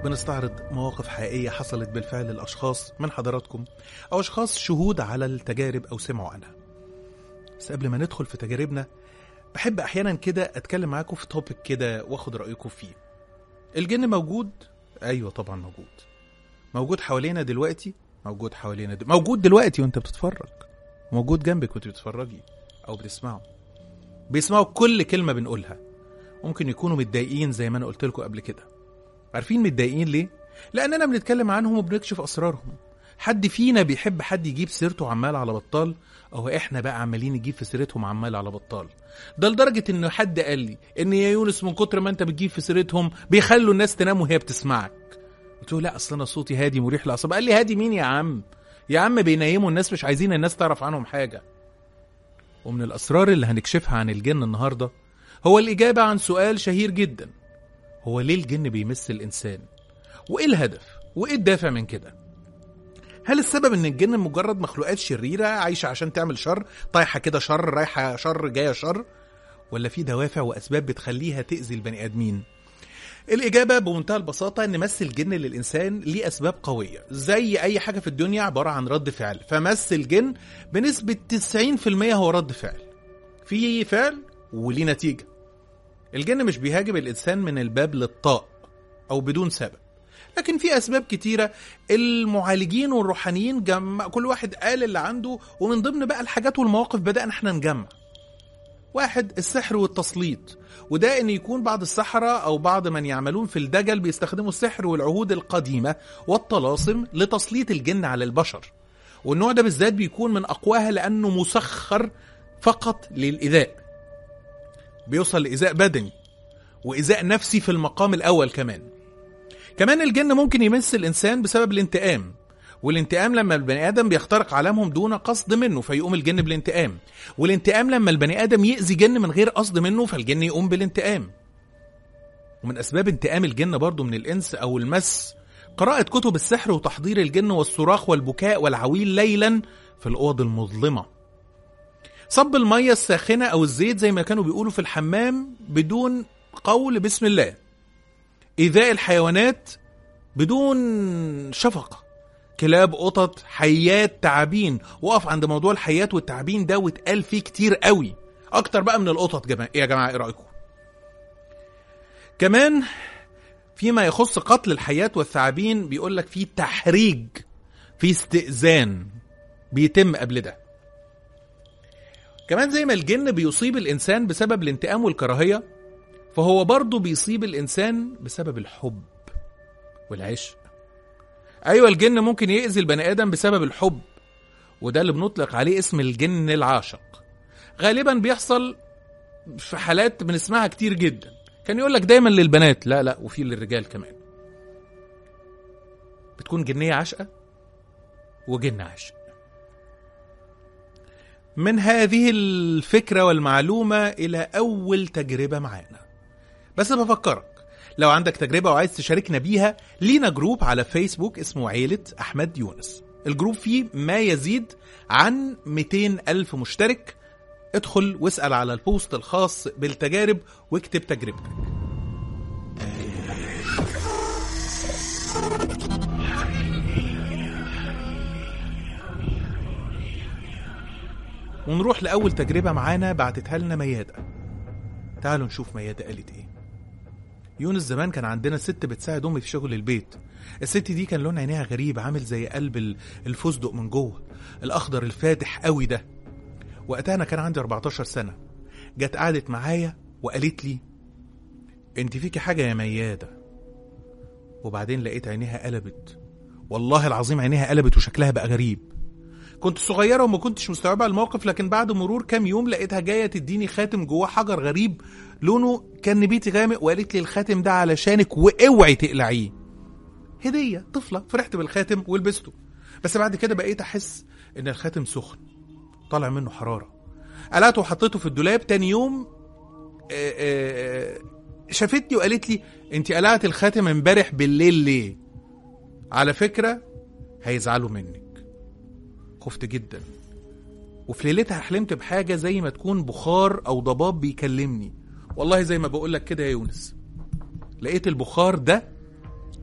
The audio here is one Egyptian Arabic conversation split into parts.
بنستعرض مواقف حقيقية حصلت بالفعل لأشخاص من حضراتكم أو أشخاص شهود على التجارب أو سمعوا عنها بس قبل ما ندخل في تجاربنا بحب أحيانا كده أتكلم معاكم في توبيك كده وأخد رأيكم فيه الجن موجود؟ أيوة طبعا موجود موجود حوالينا دلوقتي موجود حوالينا دل... موجود دلوقتي وانت بتتفرج موجود جنبك وانت بتتفرجي او بتسمعه بيسمعوا كل كلمه بنقولها ممكن يكونوا متضايقين زي ما انا قلت لكم قبل كده عارفين متضايقين ليه لاننا بنتكلم عنهم وبنكشف اسرارهم حد فينا بيحب حد يجيب سيرته عمال على بطال او احنا بقى عمالين نجيب في سيرتهم عمال على بطال ده لدرجه ان حد قال لي ان يا يونس من كتر ما انت بتجيب في سيرتهم بيخلوا الناس تنام وهي بتسمعك قلت له لا اصل انا صوتي هادي مريح للاعصاب قال لي هادي مين يا عم يا عم بينيموا الناس مش عايزين الناس تعرف عنهم حاجه ومن الاسرار اللي هنكشفها عن الجن النهارده هو الاجابه عن سؤال شهير جدا هو ليه الجن بيمس الانسان وايه الهدف وايه الدافع من كده هل السبب ان الجن مجرد مخلوقات شريره عايشه عشان تعمل شر طايحه كده شر رايحه شر جايه شر ولا في دوافع واسباب بتخليها تاذي البني ادمين الإجابة بمنتهى البساطة إن مس الجن للإنسان ليه أسباب قوية زي أي حاجة في الدنيا عبارة عن رد فعل فمس الجن بنسبة 90% هو رد فعل في فعل وليه نتيجة الجن مش بيهاجم الإنسان من الباب للطاق أو بدون سبب لكن في أسباب كتيرة المعالجين والروحانيين جمع كل واحد قال اللي عنده ومن ضمن بقى الحاجات والمواقف بدأنا احنا نجمع واحد السحر والتسليط وده ان يكون بعض السحرة او بعض من يعملون في الدجل بيستخدموا السحر والعهود القديمة والطلاسم لتسليط الجن على البشر والنوع ده بالذات بيكون من اقواها لانه مسخر فقط للايذاء بيوصل لايذاء بدني وايذاء نفسي في المقام الاول كمان كمان الجن ممكن يمس الانسان بسبب الانتقام والانتقام لما البني ادم بيخترق عالمهم دون قصد منه فيقوم الجن بالانتقام والانتقام لما البني ادم يأذي جن من غير قصد منه فالجن يقوم بالانتقام ومن اسباب انتقام الجن برضو من الانس او المس قراءة كتب السحر وتحضير الجن والصراخ والبكاء والعويل ليلا في الاوض المظلمة صب المية الساخنة او الزيت زي ما كانوا بيقولوا في الحمام بدون قول بسم الله ايذاء الحيوانات بدون شفقه كلاب قطط حيات تعابين وقف عند موضوع الحيات والتعابين ده واتقال فيه كتير قوي اكتر بقى من القطط جماعة. يا جماعه ايه رايكم كمان فيما يخص قتل الحيات والثعابين بيقول لك في تحريج في استئذان بيتم قبل ده كمان زي ما الجن بيصيب الانسان بسبب الانتقام والكراهيه فهو برضه بيصيب الانسان بسبب الحب والعشق ايوه الجن ممكن يأذي البني ادم بسبب الحب وده اللي بنطلق عليه اسم الجن العاشق غالبا بيحصل في حالات بنسمعها كتير جدا كان يقول لك دايما للبنات لا لا وفي للرجال كمان بتكون جنيه عاشقه وجن عاشق من هذه الفكره والمعلومه الى اول تجربه معانا بس بفكرك لو عندك تجربة وعايز تشاركنا بيها لينا جروب على فيسبوك اسمه عيلة أحمد يونس الجروب فيه ما يزيد عن 200 ألف مشترك ادخل واسأل على البوست الخاص بالتجارب واكتب تجربتك ونروح لأول تجربة معانا بعتتها لنا ميادة تعالوا نشوف ميادة قالت ايه يونس زمان كان عندنا ست بتساعد امي في شغل البيت الست دي كان لون عينيها غريب عامل زي قلب الفستق من جوه الاخضر الفاتح قوي ده وقتها انا كان عندي 14 سنه جت قعدت معايا وقالت لي انت فيكي حاجه يا مياده وبعدين لقيت عينيها قلبت والله العظيم عينيها قلبت وشكلها بقى غريب كنت صغيرة وما كنتش مستوعبة الموقف لكن بعد مرور كام يوم لقيتها جاية تديني خاتم جواه حجر غريب لونه كان نبيتي غامق وقالت لي الخاتم ده علشانك واوعي تقلعيه هدية طفلة فرحت بالخاتم ولبسته بس بعد كده بقيت أحس إن الخاتم سخن طالع منه حرارة قلعته وحطيته في الدولاب تاني يوم آآ آآ شافتني وقالت لي انت قلعت الخاتم امبارح بالليل ليه على فكرة هيزعلوا منك خفت جدا وفي ليلتها حلمت بحاجة زي ما تكون بخار أو ضباب بيكلمني والله زي ما بقولك كده يا يونس لقيت البخار ده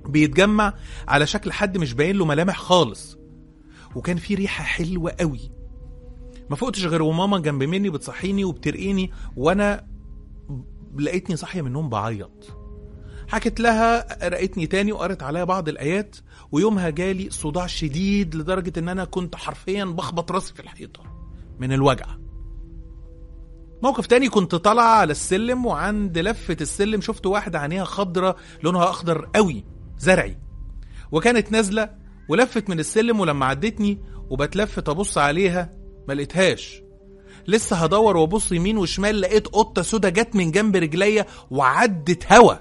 بيتجمع على شكل حد مش باين له ملامح خالص وكان في ريحة حلوة قوي ما فقتش غير وماما جنب مني بتصحيني وبترقيني وانا لقيتني صاحية من النوم بعيط حكت لها رقتني تاني وقرت عليا بعض الآيات ويومها جالي صداع شديد لدرجة إن أنا كنت حرفيا بخبط راسي في الحيطة من الوجع موقف تاني كنت طالعة على السلم وعند لفة السلم شفت واحدة عينيها خضرة لونها أخضر قوي زرعي وكانت نازلة ولفت من السلم ولما عدتني وبتلفت أبص عليها ما لقيتهاش لسه هدور وابص يمين وشمال لقيت قطة سودا جت من جنب رجليا وعدت هوا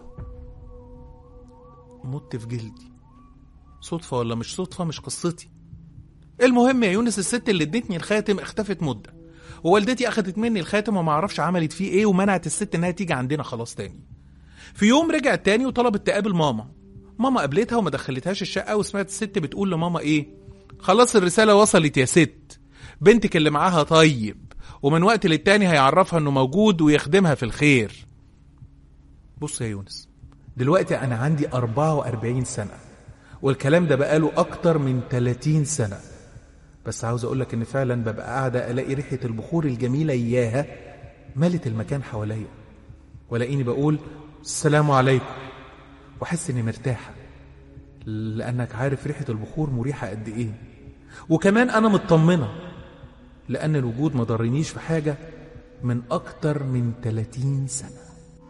مت في جلدي صدفة ولا مش صدفة مش قصتي المهم يا يونس الست اللي ادتني الخاتم اختفت مدة ووالدتي اخدت مني الخاتم وما اعرفش عملت فيه ايه ومنعت الست انها تيجي عندنا خلاص تاني في يوم رجعت تاني وطلبت تقابل ماما ماما قابلتها وما دخلتهاش الشقة وسمعت الست بتقول لماما ايه خلاص الرسالة وصلت يا ست بنتك اللي معاها طيب ومن وقت للتاني هيعرفها انه موجود ويخدمها في الخير بص يا يونس دلوقتي انا عندي 44 سنة والكلام ده بقاله اكتر من 30 سنة بس عاوز اقولك ان فعلا ببقى قاعدة الاقي ريحة البخور الجميلة اياها ملت المكان حواليا ولاقيني بقول السلام عليكم واحس اني مرتاحة لانك عارف ريحة البخور مريحة قد ايه وكمان انا مطمنة لان الوجود ما ضرنيش في حاجة من اكتر من 30 سنة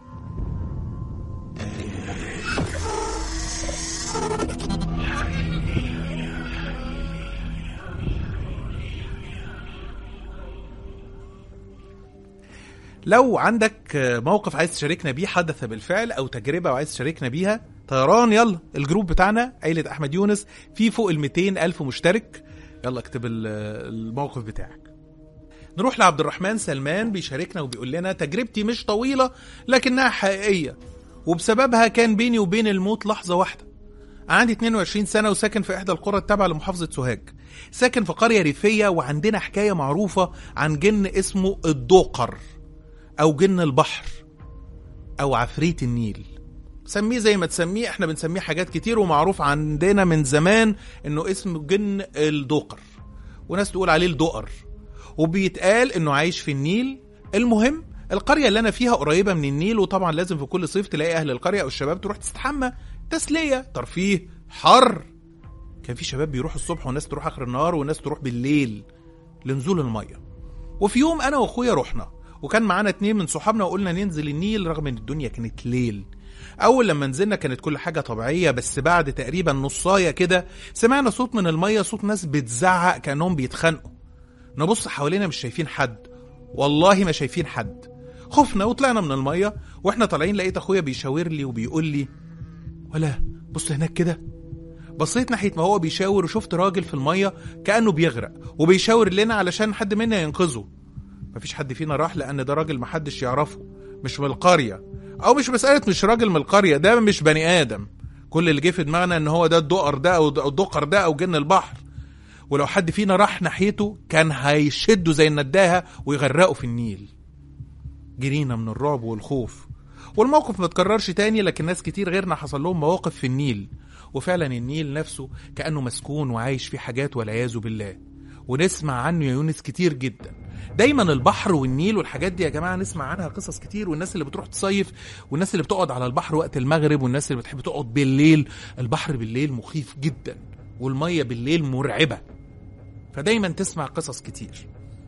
لو عندك موقف عايز تشاركنا بيه حدث بالفعل او تجربه وعايز تشاركنا بيها طيران يلا الجروب بتاعنا عيله احمد يونس في فوق ال 200 الف مشترك يلا اكتب ال- الموقف بتاعك نروح لعبد الرحمن سلمان بيشاركنا وبيقول لنا تجربتي مش طويله لكنها حقيقيه وبسببها كان بيني وبين الموت لحظه واحده عندي 22 سنة وساكن في إحدى القرى التابعة لمحافظة سوهاج ساكن في قرية ريفية وعندنا حكاية معروفة عن جن اسمه الدوقر أو جن البحر أو عفريت النيل سميه زي ما تسميه احنا بنسميه حاجات كتير ومعروف عندنا من زمان انه اسمه جن الدوقر وناس تقول عليه الدقر وبيتقال انه عايش في النيل المهم القرية اللي انا فيها قريبة من النيل وطبعا لازم في كل صيف تلاقي اهل القرية او الشباب تروح تستحمى تسلية ترفيه حر كان في شباب بيروحوا الصبح وناس تروح اخر النهار وناس تروح بالليل لنزول المية وفي يوم انا واخويا رحنا وكان معانا اتنين من صحابنا وقلنا ننزل النيل رغم ان الدنيا كانت ليل اول لما نزلنا كانت كل حاجه طبيعيه بس بعد تقريبا نصايه كده سمعنا صوت من الميه صوت ناس بتزعق كانهم بيتخانقوا نبص حوالينا مش شايفين حد والله ما شايفين حد خفنا وطلعنا من الميه واحنا طالعين لقيت اخويا بيشاور لي وبيقول لي ولا بص هناك كده بصيت ناحيه ما هو بيشاور وشفت راجل في الميه كانه بيغرق وبيشاور لنا علشان حد منا ينقذه مفيش حد فينا راح لان ده راجل محدش يعرفه مش من القريه او مش مساله مش راجل من القريه ده مش بني ادم كل اللي جه في دماغنا ان هو ده الدقر ده او أو الدقر ده او جن البحر ولو حد فينا راح ناحيته كان هيشده زي النداهه ويغرقه في النيل جرينا من الرعب والخوف والموقف ما اتكررش تاني لكن ناس كتير غيرنا حصل لهم مواقف في النيل وفعلا النيل نفسه كأنه مسكون وعايش فيه حاجات والعياذ بالله ونسمع عنه يا يونس كتير جدا دايما البحر والنيل والحاجات دي يا جماعه نسمع عنها قصص كتير والناس اللي بتروح تصيف والناس اللي بتقعد على البحر وقت المغرب والناس اللي بتحب تقعد بالليل البحر بالليل مخيف جدا والميه بالليل مرعبه فدايما تسمع قصص كتير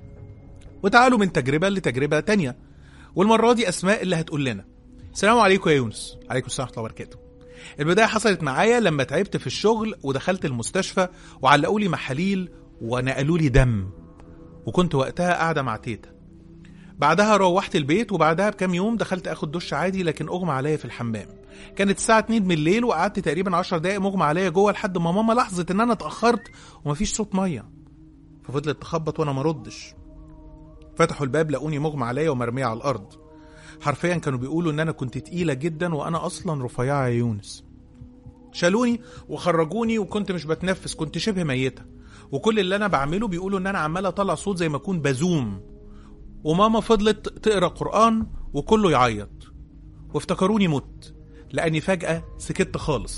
وتعالوا من تجربه لتجربه تانية والمره دي اسماء اللي هتقول لنا السلام عليكم يا يونس عليكم السلام ورحمه الله وبركاته البدايه حصلت معايا لما تعبت في الشغل ودخلت المستشفى وعلقوا لي محاليل ونقلوا لي دم وكنت وقتها قاعده مع تيتا بعدها روحت البيت وبعدها بكام يوم دخلت اخد دش عادي لكن اغمى عليا في الحمام كانت الساعه 2 من الليل وقعدت تقريبا 10 دقايق مغمى عليا جوه لحد ما ماما لاحظت ان انا اتاخرت ومفيش صوت ميه ففضلت تخبط وانا ما ردش فتحوا الباب لقوني مغمى عليا ومرميه على الارض حرفيا كانوا بيقولوا ان انا كنت تقيله جدا وانا اصلا رفيعه يا يونس شالوني وخرجوني وكنت مش بتنفس كنت شبه ميته وكل اللي انا بعمله بيقولوا ان انا عمال اطلع صوت زي ما اكون بزوم وماما فضلت تقرا قران وكله يعيط وافتكروني مت لاني فجاه سكت خالص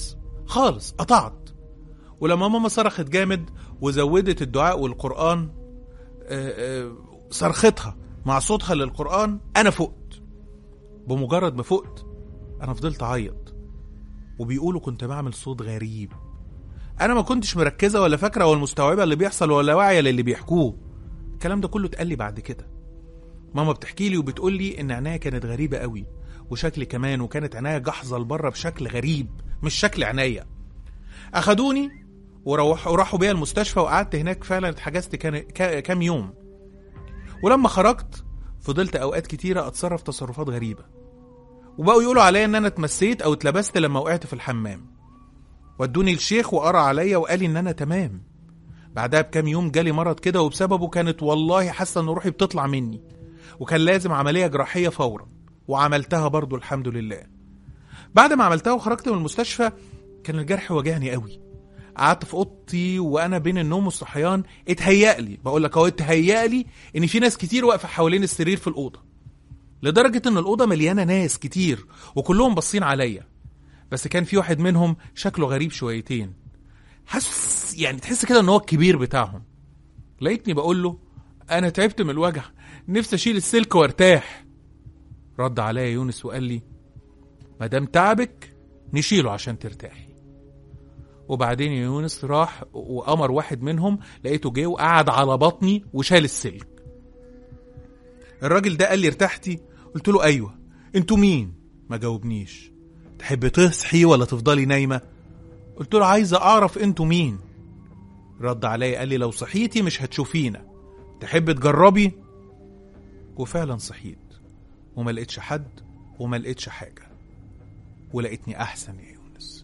خالص قطعت ولما ماما صرخت جامد وزودت الدعاء والقرآن آه، آه، صرختها مع صوتها للقرآن أنا فقت بمجرد ما فقت أنا فضلت أعيط وبيقولوا كنت بعمل صوت غريب أنا ما كنتش مركزة ولا فاكرة ولا مستوعبة اللي بيحصل ولا واعية للي بيحكوه الكلام ده كله اتقال لي بعد كده ماما بتحكي لي وبتقول لي إن عينيا كانت غريبة قوي وشكلي كمان وكانت عينيا جحظة لبره بشكل غريب مش شكل عينيا أخدوني وروح وراحوا بيا المستشفى وقعدت هناك فعلا اتحجزت كان كا- كام يوم ولما خرجت فضلت اوقات كتيره اتصرف تصرفات غريبه وبقوا يقولوا عليا ان انا اتمسيت او اتلبست لما وقعت في الحمام ودوني الشيخ وقرا عليا وقال لي ان انا تمام بعدها بكام يوم جالي مرض كده وبسببه كانت والله حاسه ان روحي بتطلع مني وكان لازم عمليه جراحيه فورا وعملتها برضو الحمد لله بعد ما عملتها وخرجت من المستشفى كان الجرح واجعني قوي قعدت في اوضتي وانا بين النوم والصحيان اتهيأ لي بقول لك اهو اتهيأ لي ان في ناس كتير واقفه حوالين السرير في الاوضه لدرجه ان الاوضه مليانه ناس كتير وكلهم باصين عليا بس كان في واحد منهم شكله غريب شويتين حاسس يعني تحس كده ان هو الكبير بتاعهم لقيتني بقول له انا تعبت من الوجع نفسي اشيل السلك وارتاح رد عليا يونس وقال لي ما دام تعبك نشيله عشان ترتاحي وبعدين يا يونس راح وامر واحد منهم لقيته جه وقعد على بطني وشال السلك الراجل ده قال لي ارتحتي قلت له ايوه انتوا مين ما جاوبنيش تحب تصحي ولا تفضلي نايمه قلت له عايزه اعرف انتوا مين رد عليا قال لي لو صحيتي مش هتشوفينا تحب تجربي وفعلا صحيت وما لقيتش حد وما لقيتش حاجه ولقيتني احسن يا يونس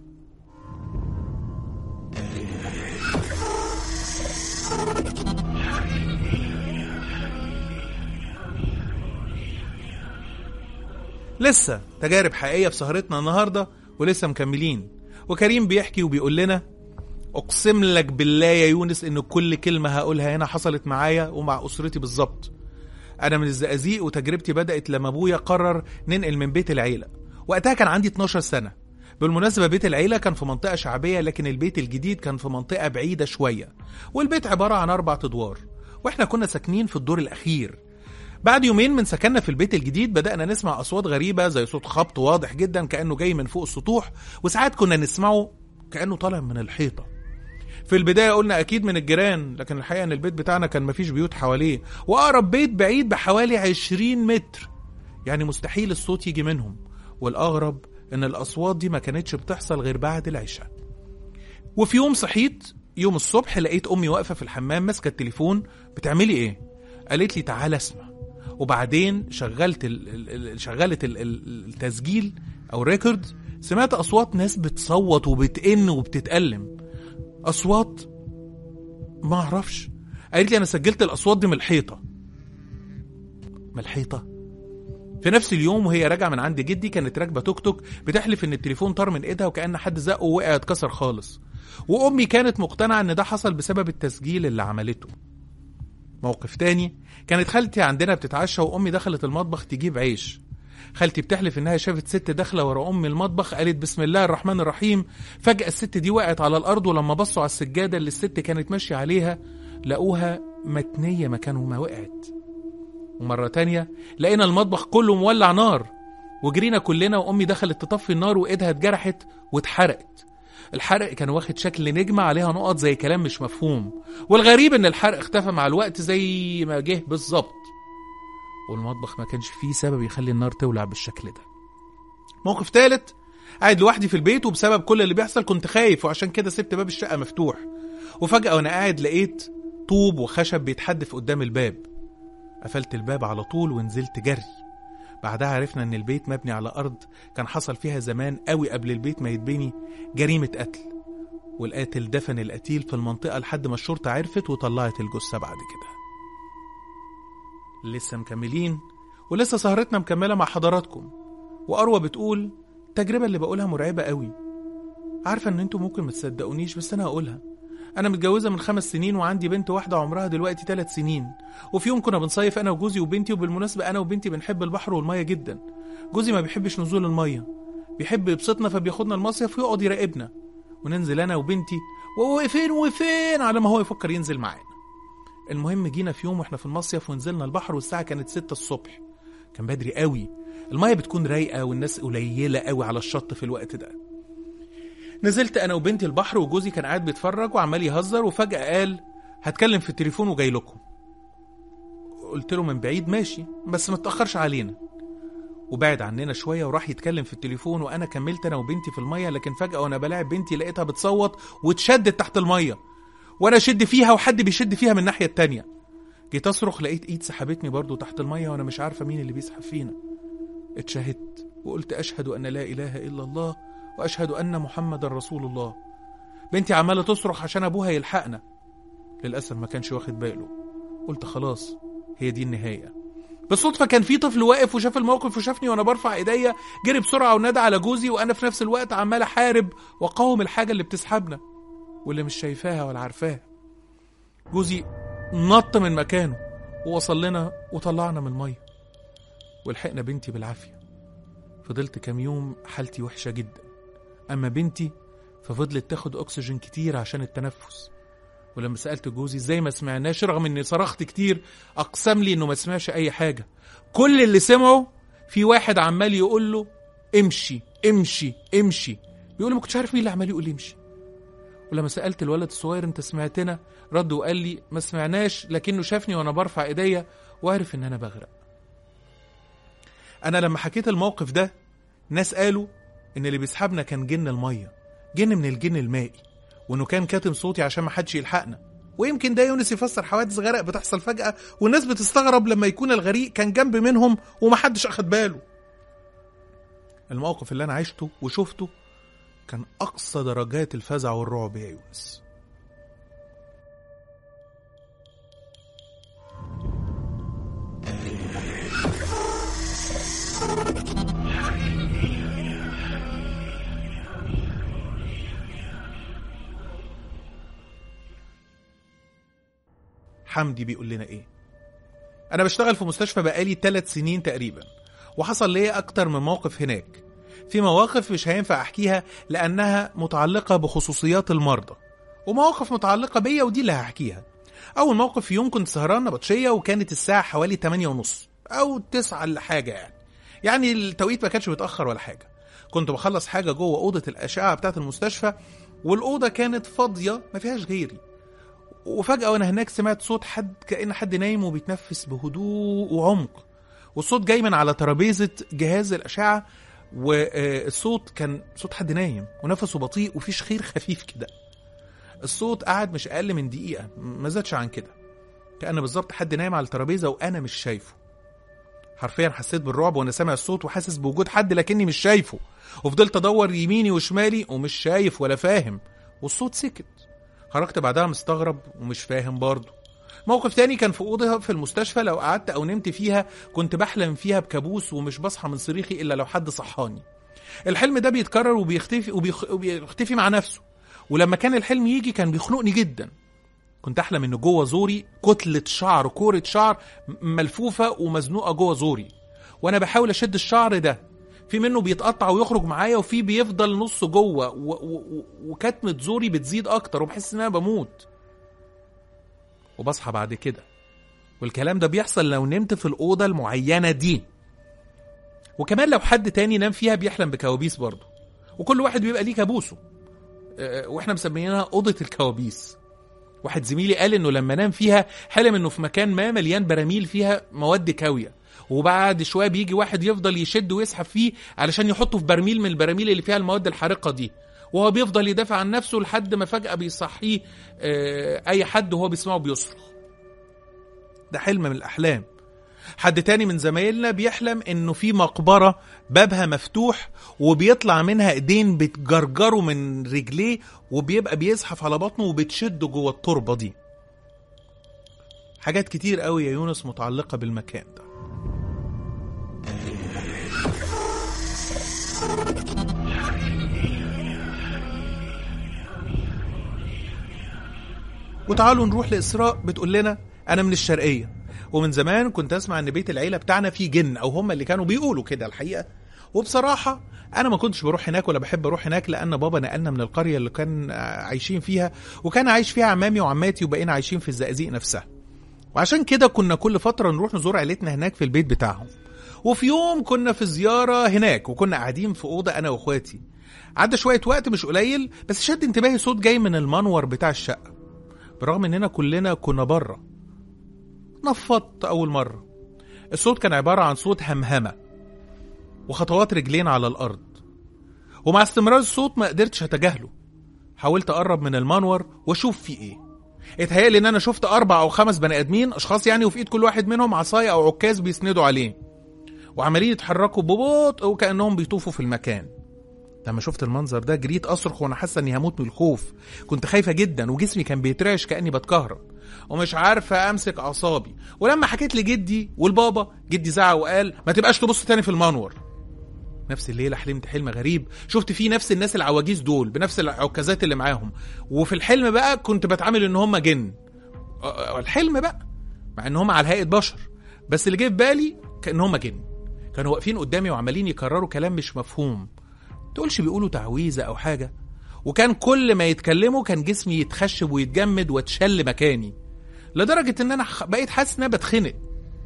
لسه تجارب حقيقية في سهرتنا النهاردة ولسه مكملين وكريم بيحكي وبيقول لنا أقسم لك بالله يا يونس إن كل كلمة هقولها هنا حصلت معايا ومع أسرتي بالظبط أنا من الزقازيق وتجربتي بدأت لما أبويا قرر ننقل من بيت العيلة وقتها كان عندي 12 سنة بالمناسبة بيت العيلة كان في منطقة شعبية لكن البيت الجديد كان في منطقة بعيدة شوية والبيت عبارة عن أربع أدوار وإحنا كنا ساكنين في الدور الأخير بعد يومين من سكننا في البيت الجديد بدأنا نسمع أصوات غريبة زي صوت خبط واضح جدا كأنه جاي من فوق السطوح وساعات كنا نسمعه كأنه طالع من الحيطة في البداية قلنا أكيد من الجيران لكن الحقيقة إن البيت بتاعنا كان مفيش بيوت حواليه وأقرب بيت بعيد بحوالي 20 متر يعني مستحيل الصوت يجي منهم والأغرب إن الأصوات دي ما كانتش بتحصل غير بعد العشاء وفي يوم صحيت يوم الصبح لقيت أمي واقفة في الحمام ماسكة التليفون بتعملي إيه؟ قالت لي تعالى اسمع وبعدين شغلت ال ال ال شغلت ال ال التسجيل او الريكورد سمعت اصوات ناس بتصوت وبتئن وبتتألم اصوات ما اعرفش قالت لي انا سجلت الاصوات دي من الحيطه من الحيطه في نفس اليوم وهي راجعه من عند جدي كانت راكبه توك توك بتحلف ان التليفون طار من ايدها وكان حد زقه ووقع اتكسر خالص وامي كانت مقتنعه ان ده حصل بسبب التسجيل اللي عملته موقف تاني كانت خالتي عندنا بتتعشى وامي دخلت المطبخ تجيب عيش خالتي بتحلف انها شافت ست داخله ورا امي المطبخ قالت بسم الله الرحمن الرحيم فجاه الست دي وقعت على الارض ولما بصوا على السجاده اللي الست كانت ماشيه عليها لقوها متنيه مكان ما وقعت ومره تانية لقينا المطبخ كله مولع نار وجرينا كلنا وامي دخلت تطفي النار وايدها اتجرحت واتحرقت الحرق كان واخد شكل نجمة عليها نقط زي كلام مش مفهوم والغريب ان الحرق اختفى مع الوقت زي ما جه بالظبط والمطبخ ما كانش فيه سبب يخلي النار تولع بالشكل ده موقف تالت قاعد لوحدي في البيت وبسبب كل اللي بيحصل كنت خايف وعشان كده سبت باب الشقة مفتوح وفجأة وانا قاعد لقيت طوب وخشب بيتحدف قدام الباب قفلت الباب على طول ونزلت جري بعدها عرفنا ان البيت مبني على ارض كان حصل فيها زمان قوي قبل البيت ما يتبني جريمة قتل والقاتل دفن القتيل في المنطقة لحد ما الشرطة عرفت وطلعت الجثة بعد كده لسه مكملين ولسه سهرتنا مكملة مع حضراتكم وأروى بتقول التجربة اللي بقولها مرعبة قوي عارفة ان انتوا ممكن ما تصدقونيش بس انا هقولها انا متجوزة من خمس سنين وعندي بنت واحدة عمرها دلوقتي ثلاث سنين وفي يوم كنا بنصيف انا وجوزي وبنتي وبالمناسبة انا وبنتي بنحب البحر والمية جدا جوزي ما بيحبش نزول المية بيحب يبسطنا فبياخدنا المصيف ويقعد يراقبنا وننزل انا وبنتي وفين وفين على ما هو يفكر ينزل معانا المهم جينا في يوم واحنا في المصيف ونزلنا البحر والساعه كانت 6 الصبح كان بدري قوي المايه بتكون رايقه والناس قليله قوي على الشط في الوقت ده نزلت انا وبنتي البحر وجوزي كان قاعد بيتفرج وعمال يهزر وفجاه قال هتكلم في التليفون وجاي لكم قلت له من بعيد ماشي بس ما تاخرش علينا وبعد عننا شويه وراح يتكلم في التليفون وانا كملت انا وبنتي في الميه لكن فجاه وانا بلاعب بنتي لقيتها بتصوت واتشدت تحت الميه وانا اشد فيها وحد بيشد فيها من الناحيه التانية جيت اصرخ لقيت ايد سحبتني برضو تحت الميه وانا مش عارفه مين اللي بيسحب فينا اتشهدت وقلت اشهد ان لا اله الا الله واشهد ان محمد رسول الله بنتي عماله تصرخ عشان ابوها يلحقنا للاسف ما كانش واخد باله قلت خلاص هي دي النهايه بالصدفة كان في طفل واقف وشاف الموقف وشافني وانا برفع ايديا جري بسرعة ونادى على جوزي وانا في نفس الوقت عمال احارب واقاوم الحاجة اللي بتسحبنا واللي مش شايفاها ولا عارفاها جوزي نط من مكانه ووصل لنا وطلعنا من المية ولحقنا بنتي بالعافية فضلت كام يوم حالتي وحشة جدا أما بنتي ففضلت تاخد أكسجين كتير عشان التنفس ولما سألت جوزي ازاي ما سمعناش رغم اني صرخت كتير اقسم لي انه ما سمعش اي حاجة كل اللي سمعه في واحد عمال يقول له امشي امشي امشي بيقول لي ما كنتش عارف مين اللي عمال يقول لي امشي ولما سألت الولد الصغير انت سمعتنا رد وقال لي ما سمعناش لكنه شافني وانا برفع ايديا وعرف ان انا بغرق انا لما حكيت الموقف ده ناس قالوا ان اللي بيسحبنا كان جن الميه جن من الجن المائي وانه كان كاتم صوتي عشان ما حدش يلحقنا ويمكن ده يونس يفسر حوادث غرق بتحصل فجأة والناس بتستغرب لما يكون الغريق كان جنب منهم ومحدش أخد باله الموقف اللي أنا عشته وشفته كان أقصى درجات الفزع والرعب يا يونس حمدي بيقول لنا ايه انا بشتغل في مستشفى بقالي ثلاث سنين تقريبا وحصل ليا اكتر من موقف هناك في مواقف مش هينفع احكيها لانها متعلقة بخصوصيات المرضى ومواقف متعلقة بيا ودي اللي هحكيها اول موقف في يوم كنت سهران نبطشية وكانت الساعة حوالي 8 ونص او 9 الا حاجة يعني يعني التوقيت ما كانش متأخر ولا حاجة كنت بخلص حاجة جوه أوضة الأشعة بتاعة المستشفى والأوضة كانت فاضية ما فيهاش غيري وفجأة وأنا هناك سمعت صوت حد كأن حد نايم وبيتنفس بهدوء وعمق والصوت جاي من على ترابيزة جهاز الأشعة والصوت كان صوت حد نايم ونفسه بطيء وفي شخير خفيف كده الصوت قعد مش أقل من دقيقة ما زادش عن كده كأن بالظبط حد نايم على الترابيزة وأنا مش شايفه حرفيا حسيت بالرعب وانا سامع الصوت وحاسس بوجود حد لكني مش شايفه وفضلت ادور يميني وشمالي ومش شايف ولا فاهم والصوت سكت خرجت بعدها مستغرب ومش فاهم برضه موقف تاني كان في أوضة في المستشفى لو قعدت أو نمت فيها كنت بحلم فيها بكابوس ومش بصحى من صريخي إلا لو حد صحاني الحلم ده بيتكرر وبيختفي وبيخ... وبيختفي مع نفسه ولما كان الحلم يجي كان بيخنقني جدا كنت احلم ان جوه زوري كتله شعر كوره شعر ملفوفه ومزنوقه جوه زوري وانا بحاول اشد الشعر ده في منه بيتقطع ويخرج معايا وفي بيفضل نص جوه و... و... وكتمه زوري بتزيد اكتر وبحس ان انا بموت وبصحى بعد كده والكلام ده بيحصل لو نمت في الاوضه المعينه دي وكمان لو حد تاني نام فيها بيحلم بكوابيس برضه وكل واحد بيبقى ليه كابوسه أه، واحنا مسميينها اوضه الكوابيس واحد زميلي قال انه لما نام فيها حلم انه في مكان ما مليان براميل فيها مواد كاويه وبعد شويه بيجي واحد يفضل يشد ويسحب فيه علشان يحطه في برميل من البراميل اللي فيها المواد الحارقه دي وهو بيفضل يدافع عن نفسه لحد ما فجاه بيصحيه آه، اي حد وهو بيسمعه بيصرخ ده حلم من الاحلام حد تاني من زمايلنا بيحلم انه في مقبره بابها مفتوح وبيطلع منها ايدين بتجرجره من رجليه وبيبقى بيزحف على بطنه وبتشده جوه التربه دي حاجات كتير قوي يا يونس متعلقه بالمكان ده وتعالوا نروح لإسراء بتقول لنا أنا من الشرقية ومن زمان كنت أسمع إن بيت العيلة بتاعنا فيه جن أو هم اللي كانوا بيقولوا كده الحقيقة وبصراحه انا ما كنتش بروح هناك ولا بحب اروح هناك لان بابا نقلنا من القريه اللي كان عايشين فيها وكان عايش فيها عمامي وعماتي وبقينا عايشين في الزقازيق نفسها وعشان كده كنا كل فتره نروح نزور عيلتنا هناك في البيت بتاعهم وفي يوم كنا في زياره هناك وكنا قاعدين في اوضه انا واخواتي عدى شويه وقت مش قليل بس شد انتباهي صوت جاي من المنور بتاع الشقه برغم اننا كلنا كنا بره نفضت اول مره الصوت كان عباره عن صوت همهمه وخطوات رجلين على الارض ومع استمرار الصوت ما قدرتش اتجاهله حاولت اقرب من المنور واشوف فيه ايه اتهيألي ان انا شفت اربع او خمس بني ادمين اشخاص يعني وفي ايد كل واحد منهم عصايه او عكاز بيسندوا عليه وعمالين يتحركوا ببطء وكانهم بيطوفوا في المكان لما شفت المنظر ده جريت اصرخ وانا حاسه اني هموت من الخوف كنت خايفه جدا وجسمي كان بيترعش كاني بتكهرب ومش عارفه امسك اعصابي ولما حكيت لجدي والبابا جدي زعق وقال ما تبقاش تبص تاني في المنور نفس الليله حلمت حلم غريب شفت فيه نفس الناس العواجيز دول بنفس العكازات اللي معاهم وفي الحلم بقى كنت بتعامل ان هم جن الحلم بقى مع ان هم على هيئه بشر بس اللي جه في بالي كان هم جن كانوا واقفين قدامي وعمالين يكرروا كلام مش مفهوم تقولش بيقولوا تعويذه او حاجه وكان كل ما يتكلموا كان جسمي يتخشب ويتجمد واتشل مكاني لدرجه ان انا بقيت حاسس ان انا بتخنق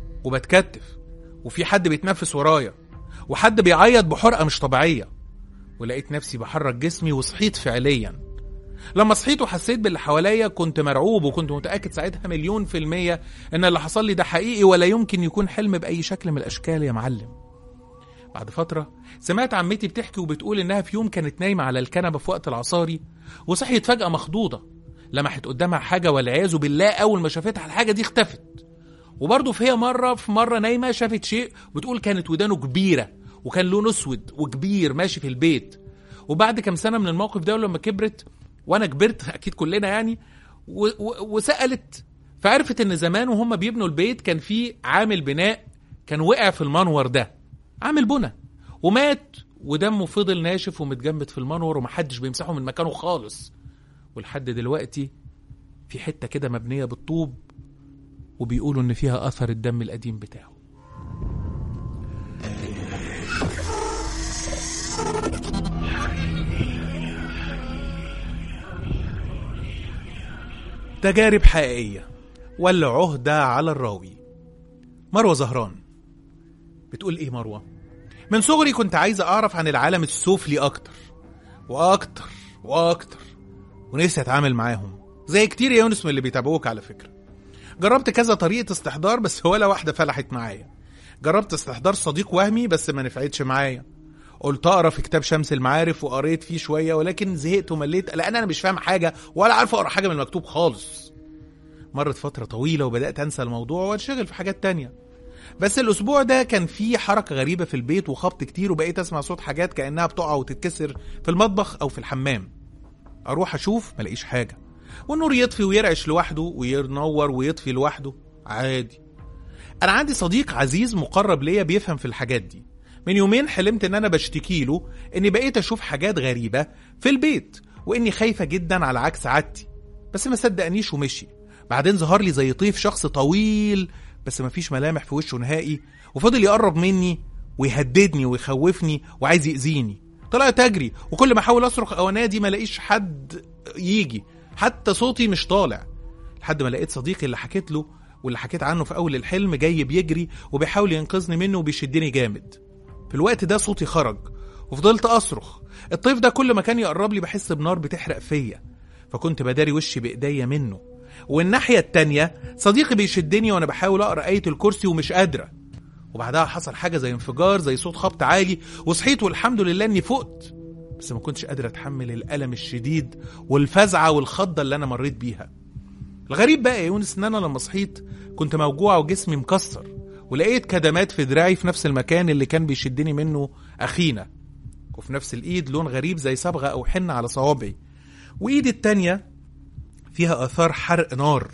وبتكتف وفي حد بيتنفس ورايا وحد بيعيط بحرقه مش طبيعيه ولقيت نفسي بحرك جسمي وصحيت فعليا لما صحيت وحسيت باللي حواليا كنت مرعوب وكنت متاكد ساعتها مليون في الميه ان اللي حصل لي ده حقيقي ولا يمكن يكون حلم باي شكل من الاشكال يا معلم بعد فتره سمعت عمتي بتحكي وبتقول انها في يوم كانت نايمه على الكنبه في وقت العصاري وصحيت فجاه مخضوضه لمحت قدامها حاجه والعياذ بالله اول ما شافتها الحاجه دي اختفت وبرضه في هي مره في مره نايمه شافت شيء بتقول كانت ودانه كبيره وكان لونه اسود وكبير ماشي في البيت وبعد كام سنه من الموقف ده لما كبرت وانا كبرت اكيد كلنا يعني و و وسالت فعرفت ان زمان وهم بيبنوا البيت كان في عامل بناء كان وقع في المنور ده عامل بنا ومات ودمه فضل ناشف ومتجمد في المنور ومحدش بيمسحه من مكانه خالص ولحد دلوقتي في حته كده مبنيه بالطوب وبيقولوا ان فيها اثر الدم القديم بتاعه تجارب حقيقية ولا عهدة على الراوي مروة زهران بتقول ايه مروة من صغري كنت عايزة اعرف عن العالم السفلي اكتر واكتر واكتر ونفسي اتعامل معاهم زي كتير يا يونس من اللي بيتابعوك على فكرة جربت كذا طريقة استحضار بس ولا واحدة فلحت معايا جربت استحضار صديق وهمي بس ما نفعتش معايا قلت اقرا في كتاب شمس المعارف وقريت فيه شويه ولكن زهقت ومليت لان انا مش فاهم حاجه ولا عارف اقرا حاجه من المكتوب خالص مرت فتره طويله وبدات انسى الموضوع وانشغل في حاجات تانية بس الاسبوع ده كان في حركه غريبه في البيت وخبط كتير وبقيت اسمع صوت حاجات كانها بتقع وتتكسر في المطبخ او في الحمام اروح اشوف ملاقيش حاجه والنور يطفي ويرعش لوحده وينور ويطفي لوحده عادي انا عندي صديق عزيز مقرب ليا بيفهم في الحاجات دي من يومين حلمت ان انا بشتكي له اني بقيت اشوف حاجات غريبه في البيت واني خايفه جدا على عكس عادتي بس ما صدقنيش ومشي بعدين ظهر لي زي طيف شخص طويل بس ما فيش ملامح في وشه نهائي وفضل يقرب مني ويهددني ويخوفني وعايز يأذيني طلعت اجري وكل ما احاول اصرخ او انادي ما الاقيش حد يجي حتى صوتي مش طالع لحد ما لقيت صديقي اللي حكيت له واللي حكيت عنه في اول الحلم جاي بيجري وبيحاول ينقذني منه وبيشدني جامد في الوقت ده صوتي خرج وفضلت اصرخ الطيف ده كل ما كان يقرب لي بحس بنار بتحرق فيا فكنت بداري وشي بايديا منه والناحيه التانية صديقي بيشدني وانا بحاول اقرا ايه الكرسي ومش قادره وبعدها حصل حاجه زي انفجار زي صوت خبط عالي وصحيت والحمد لله اني فقت بس ما كنتش قادر اتحمل الالم الشديد والفزعه والخضه اللي انا مريت بيها الغريب بقى يا يونس ان انا لما صحيت كنت موجوع وجسمي مكسر ولقيت كدمات في دراعي في نفس المكان اللي كان بيشدني منه اخينا وفي نفس الايد لون غريب زي صبغه او حنه على صوابعي وايدي التانية فيها اثار حرق نار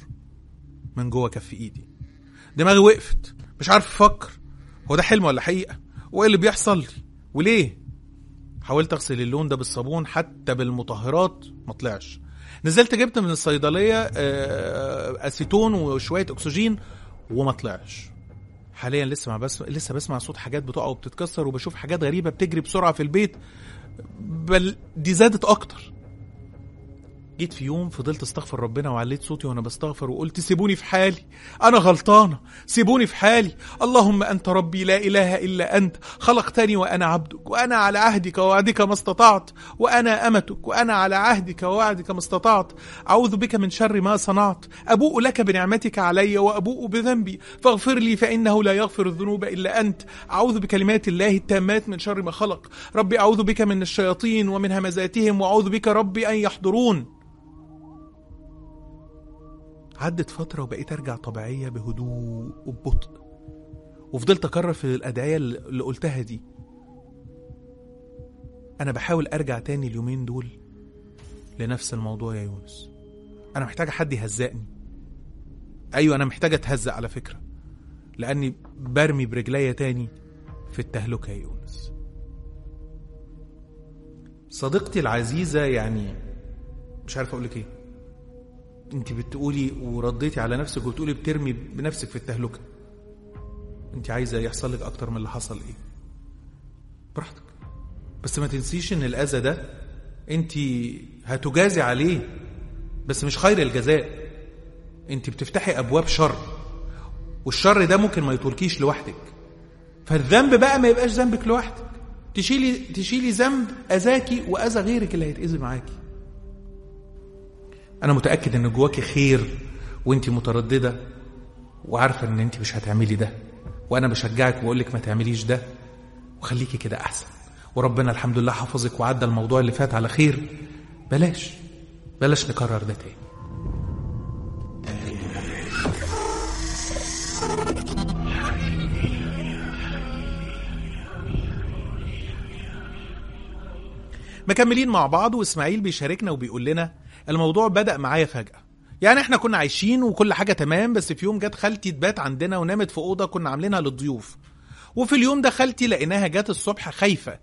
من جوه كف ايدي دماغي وقفت مش عارف افكر هو ده حلم ولا حقيقه وايه اللي بيحصل لي وليه حاولت اغسل اللون ده بالصابون حتى بالمطهرات ما طلعش نزلت جبت من الصيدليه اسيتون وشويه اكسجين وما طلعش حاليا لسه ما بس لسه بسمع صوت حاجات بتقع وبتتكسر وبشوف حاجات غريبه بتجري بسرعه في البيت بل دي زادت اكتر جيت في يوم فضلت استغفر ربنا وعليت صوتي وانا بستغفر وقلت سيبوني في حالي انا غلطانه سيبوني في حالي اللهم انت ربي لا اله الا انت خلقتني وانا عبدك وانا على عهدك ووعدك ما استطعت وانا امتك وانا على عهدك ووعدك ما استطعت اعوذ بك من شر ما صنعت ابوء لك بنعمتك علي وابوء بذنبي فاغفر لي فانه لا يغفر الذنوب الا انت اعوذ بكلمات الله التامات من شر ما خلق ربي اعوذ بك من الشياطين ومن همزاتهم واعوذ بك ربي ان يحضرون عدت فترة وبقيت أرجع طبيعية بهدوء وببطء وفضلت أكرر في الأدعية اللي قلتها دي أنا بحاول أرجع تاني اليومين دول لنفس الموضوع يا يونس أنا محتاجة حد يهزقني أيوة أنا محتاجة أتهزق على فكرة لأني برمي برجليا تاني في التهلكة يا يونس صديقتي العزيزة يعني مش عارف أقولك إيه انت بتقولي ورديتي على نفسك وبتقولي بترمي بنفسك في التهلكه انت عايزه يحصل لك اكتر من اللي حصل ايه براحتك بس ما تنسيش ان الاذى ده انت هتجازي عليه بس مش خير الجزاء انت بتفتحي ابواب شر والشر ده ممكن ما يطولكيش لوحدك فالذنب بقى ما يبقاش ذنبك لوحدك تشيلي تشيلي ذنب اذاكي واذى غيرك اللي هيتاذي معاكي انا متاكد ان جواكي خير وانت متردده وعارفه ان انت مش هتعملي ده وانا بشجعك واقول لك ما تعمليش ده وخليكي كده احسن وربنا الحمد لله حفظك وعدى الموضوع اللي فات على خير بلاش بلاش نكرر ده تاني مكملين مع بعض واسماعيل بيشاركنا وبيقول لنا الموضوع بدأ معايا فجأة يعني احنا كنا عايشين وكل حاجة تمام بس في يوم جت خالتي تبات عندنا ونامت في أوضة كنا عاملينها للضيوف وفي اليوم ده خالتي لقيناها جت الصبح خايفة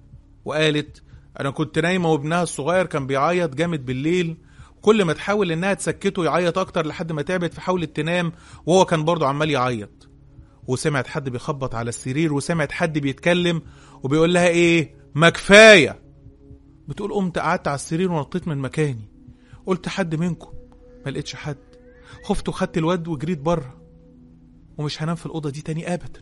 وقالت أنا كنت نايمة وابنها الصغير كان بيعيط جامد بالليل كل ما تحاول إنها تسكته يعيط أكتر لحد ما تعبت فحاولت تنام وهو كان برضه عمال يعيط وسمعت حد بيخبط على السرير وسمعت حد بيتكلم وبيقول لها إيه ما كفاية بتقول قمت قعدت على السرير ونطيت من مكاني قلت حد منكم ما لقيتش حد خفت وخدت الواد وجريت بره ومش هنام في الأوضة دي تاني أبدا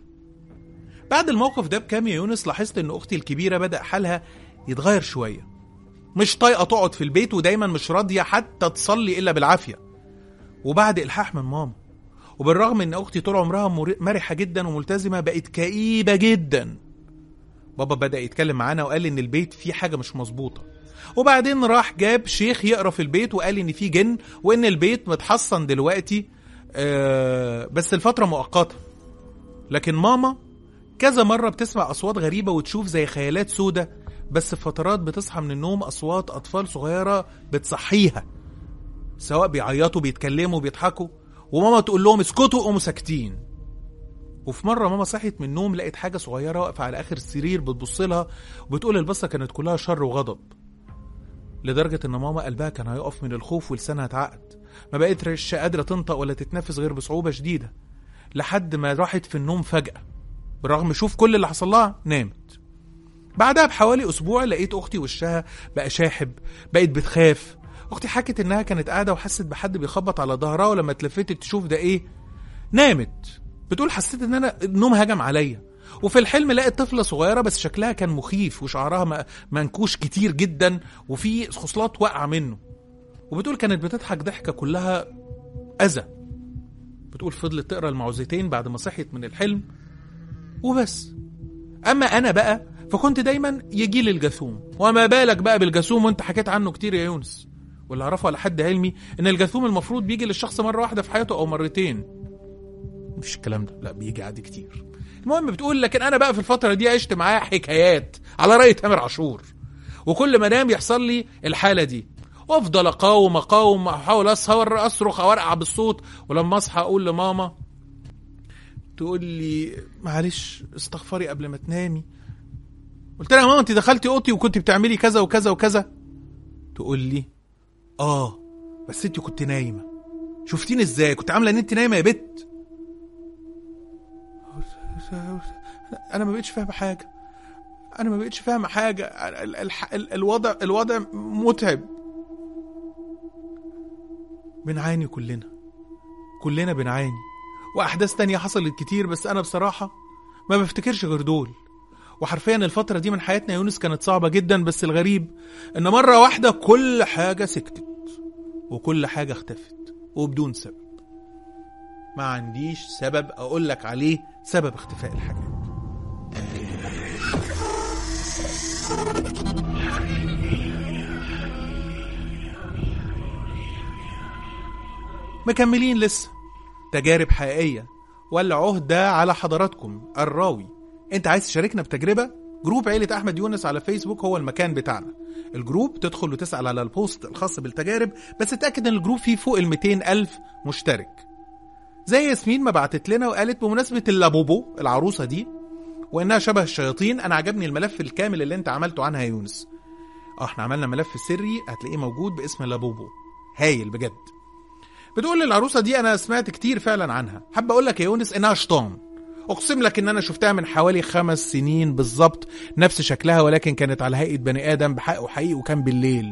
بعد الموقف ده بكام يا يونس لاحظت إن أختي الكبيرة بدأ حالها يتغير شوية مش طايقة تقعد في البيت ودايما مش راضية حتى تصلي إلا بالعافية وبعد إلحاح من ماما وبالرغم إن أختي طول عمرها مرحة جدا وملتزمة بقت كئيبة جدا بابا بدأ يتكلم معانا وقال إن البيت فيه حاجة مش مظبوطة وبعدين راح جاب شيخ يقرا في البيت وقال ان في جن وان البيت متحصن دلوقتي آه بس الفتره مؤقته لكن ماما كذا مره بتسمع اصوات غريبه وتشوف زي خيالات سودة بس في فترات بتصحى من النوم اصوات اطفال صغيره بتصحيها سواء بيعيطوا بيتكلموا بيضحكوا وماما تقول لهم اسكتوا قوموا ساكتين وفي مره ماما صحيت من النوم لقيت حاجه صغيره واقفه على اخر السرير بتبص لها وبتقول البصه كانت كلها شر وغضب لدرجة إن ماما قلبها كان هيقف من الخوف ولسانها اتعقد ما بقتش قادرة تنطق ولا تتنفس غير بصعوبة شديدة لحد ما راحت في النوم فجأة برغم شوف كل اللي حصل لها نامت بعدها بحوالي أسبوع لقيت أختي وشها بقى شاحب بقت بتخاف أختي حكت إنها كانت قاعدة وحست بحد بيخبط على ظهرها ولما اتلفتت تشوف ده إيه نامت بتقول حسيت إن أنا النوم هجم عليا وفي الحلم لقت طفلة صغيرة بس شكلها كان مخيف وشعرها منكوش كتير جدا وفي خصلات واقعة منه وبتقول كانت بتضحك ضحكة كلها أذى بتقول فضلت تقرا المعوذتين بعد ما صحيت من الحلم وبس أما أنا بقى فكنت دايما يجي لي الجاثوم وما بالك بقى بالجاثوم وانت حكيت عنه كتير يا يونس واللي اعرفه على حد علمي ان الجاثوم المفروض بيجي للشخص مره واحده في حياته او مرتين مفيش الكلام ده لا بيجي عادي كتير المهم بتقول لكن انا بقى في الفتره دي عشت معاه حكايات على راي تامر عاشور وكل ما انام يحصل لي الحاله دي وافضل اقاوم اقاوم احاول اسهر اصرخ او ارقع بالصوت ولما اصحى اقول لماما تقول لي معلش استغفري قبل ما تنامي قلت لها يا ماما انت دخلتي اوضتي وكنت بتعملي كذا وكذا وكذا تقول لي اه بس انت كنت نايمه شفتيني ازاي كنت عامله ان انت نايمه يا بت انا ما بقتش فاهمه حاجه انا ما بقتش فاهمه حاجه ال- ال- ال- الوضع الوضع متعب بنعاني كلنا كلنا بنعاني واحداث تانية حصلت كتير بس انا بصراحه ما بفتكرش غير دول وحرفيا الفترة دي من حياتنا يا يونس كانت صعبة جدا بس الغريب ان مرة واحدة كل حاجة سكتت وكل حاجة اختفت وبدون سبب ما عنديش سبب اقول لك عليه سبب اختفاء الحاجات مكملين لسه تجارب حقيقية والعهدة على حضراتكم الراوي انت عايز تشاركنا بتجربة جروب عيلة أحمد يونس على فيسبوك هو المكان بتاعنا الجروب تدخل وتسأل على البوست الخاص بالتجارب بس اتأكد ان الجروب فيه فوق ال 200 ألف مشترك زي ياسمين ما بعتت لنا وقالت بمناسبة اللابوبو العروسة دي وانها شبه الشياطين انا عجبني الملف الكامل اللي انت عملته عنها يا يونس اه احنا عملنا ملف سري هتلاقيه موجود باسم لابوبو هايل بجد بتقول العروسه دي انا سمعت كتير فعلا عنها حابه اقول لك يا يونس انها شيطان اقسم لك ان انا شفتها من حوالي خمس سنين بالظبط نفس شكلها ولكن كانت على هيئه بني ادم بحقه حقيقي وكان بالليل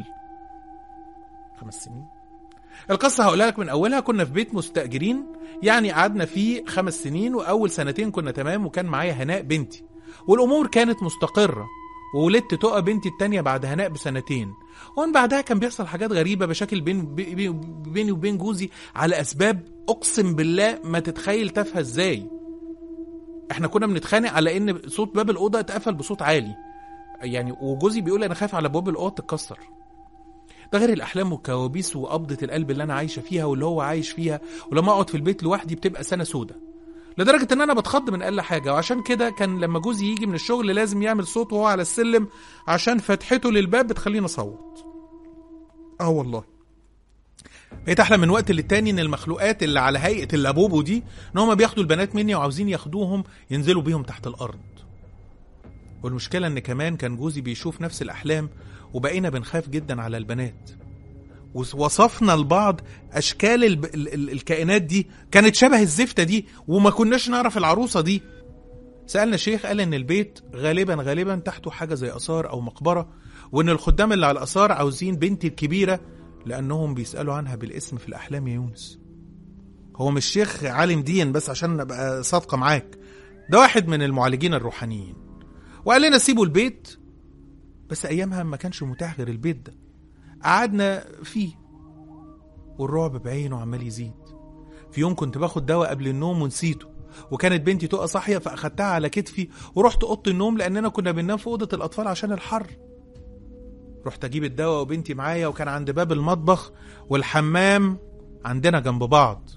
خمس سنين القصة هقولها لك من أولها كنا في بيت مستأجرين يعني قعدنا فيه خمس سنين وأول سنتين كنا تمام وكان معايا هناء بنتي والأمور كانت مستقرة وولدت تقى بنتي التانية بعد هناء بسنتين ومن بعدها كان بيحصل حاجات غريبة بشكل بين بي- بي- بيني وبين جوزي على أسباب أقسم بالله ما تتخيل تافهة إزاي احنا كنا بنتخانق على ان صوت باب الاوضه اتقفل بصوت عالي يعني وجوزي بيقول انا خايف على باب الاوضه تتكسر ده غير الاحلام والكوابيس وقبضه القلب اللي انا عايشه فيها واللي هو عايش فيها ولما اقعد في البيت لوحدي بتبقى سنه سودة لدرجه ان انا بتخض من اقل حاجه وعشان كده كان لما جوزي يجي من الشغل لازم يعمل صوت وهو على السلم عشان فتحته للباب بتخليني اصوت اه والله بقيت احلم من وقت للتاني ان المخلوقات اللي على هيئه اللابوبو دي ان هم بياخدوا البنات مني وعاوزين ياخدوهم ينزلوا بيهم تحت الارض والمشكله ان كمان كان جوزي بيشوف نفس الاحلام وبقينا بنخاف جدا على البنات وصفنا لبعض اشكال الب... ال... ال... الكائنات دي كانت شبه الزفته دي وما كناش نعرف العروسه دي سالنا شيخ قال ان البيت غالبا غالبا تحته حاجه زي اثار او مقبره وان الخدام اللي على الاثار عاوزين بنتي الكبيره لانهم بيسالوا عنها بالاسم في الاحلام يا يونس هو مش شيخ عالم دين بس عشان ابقى صادقه معاك ده واحد من المعالجين الروحانيين وقال لنا سيبوا البيت بس ايامها ما كانش متاح غير البيت ده قعدنا فيه والرعب بعينه عمال يزيد في يوم كنت باخد دواء قبل النوم ونسيته وكانت بنتي تقى صاحيه فاخدتها على كتفي ورحت اوضه النوم لاننا كنا بننام في اوضه الاطفال عشان الحر رحت اجيب الدواء وبنتي معايا وكان عند باب المطبخ والحمام عندنا جنب بعض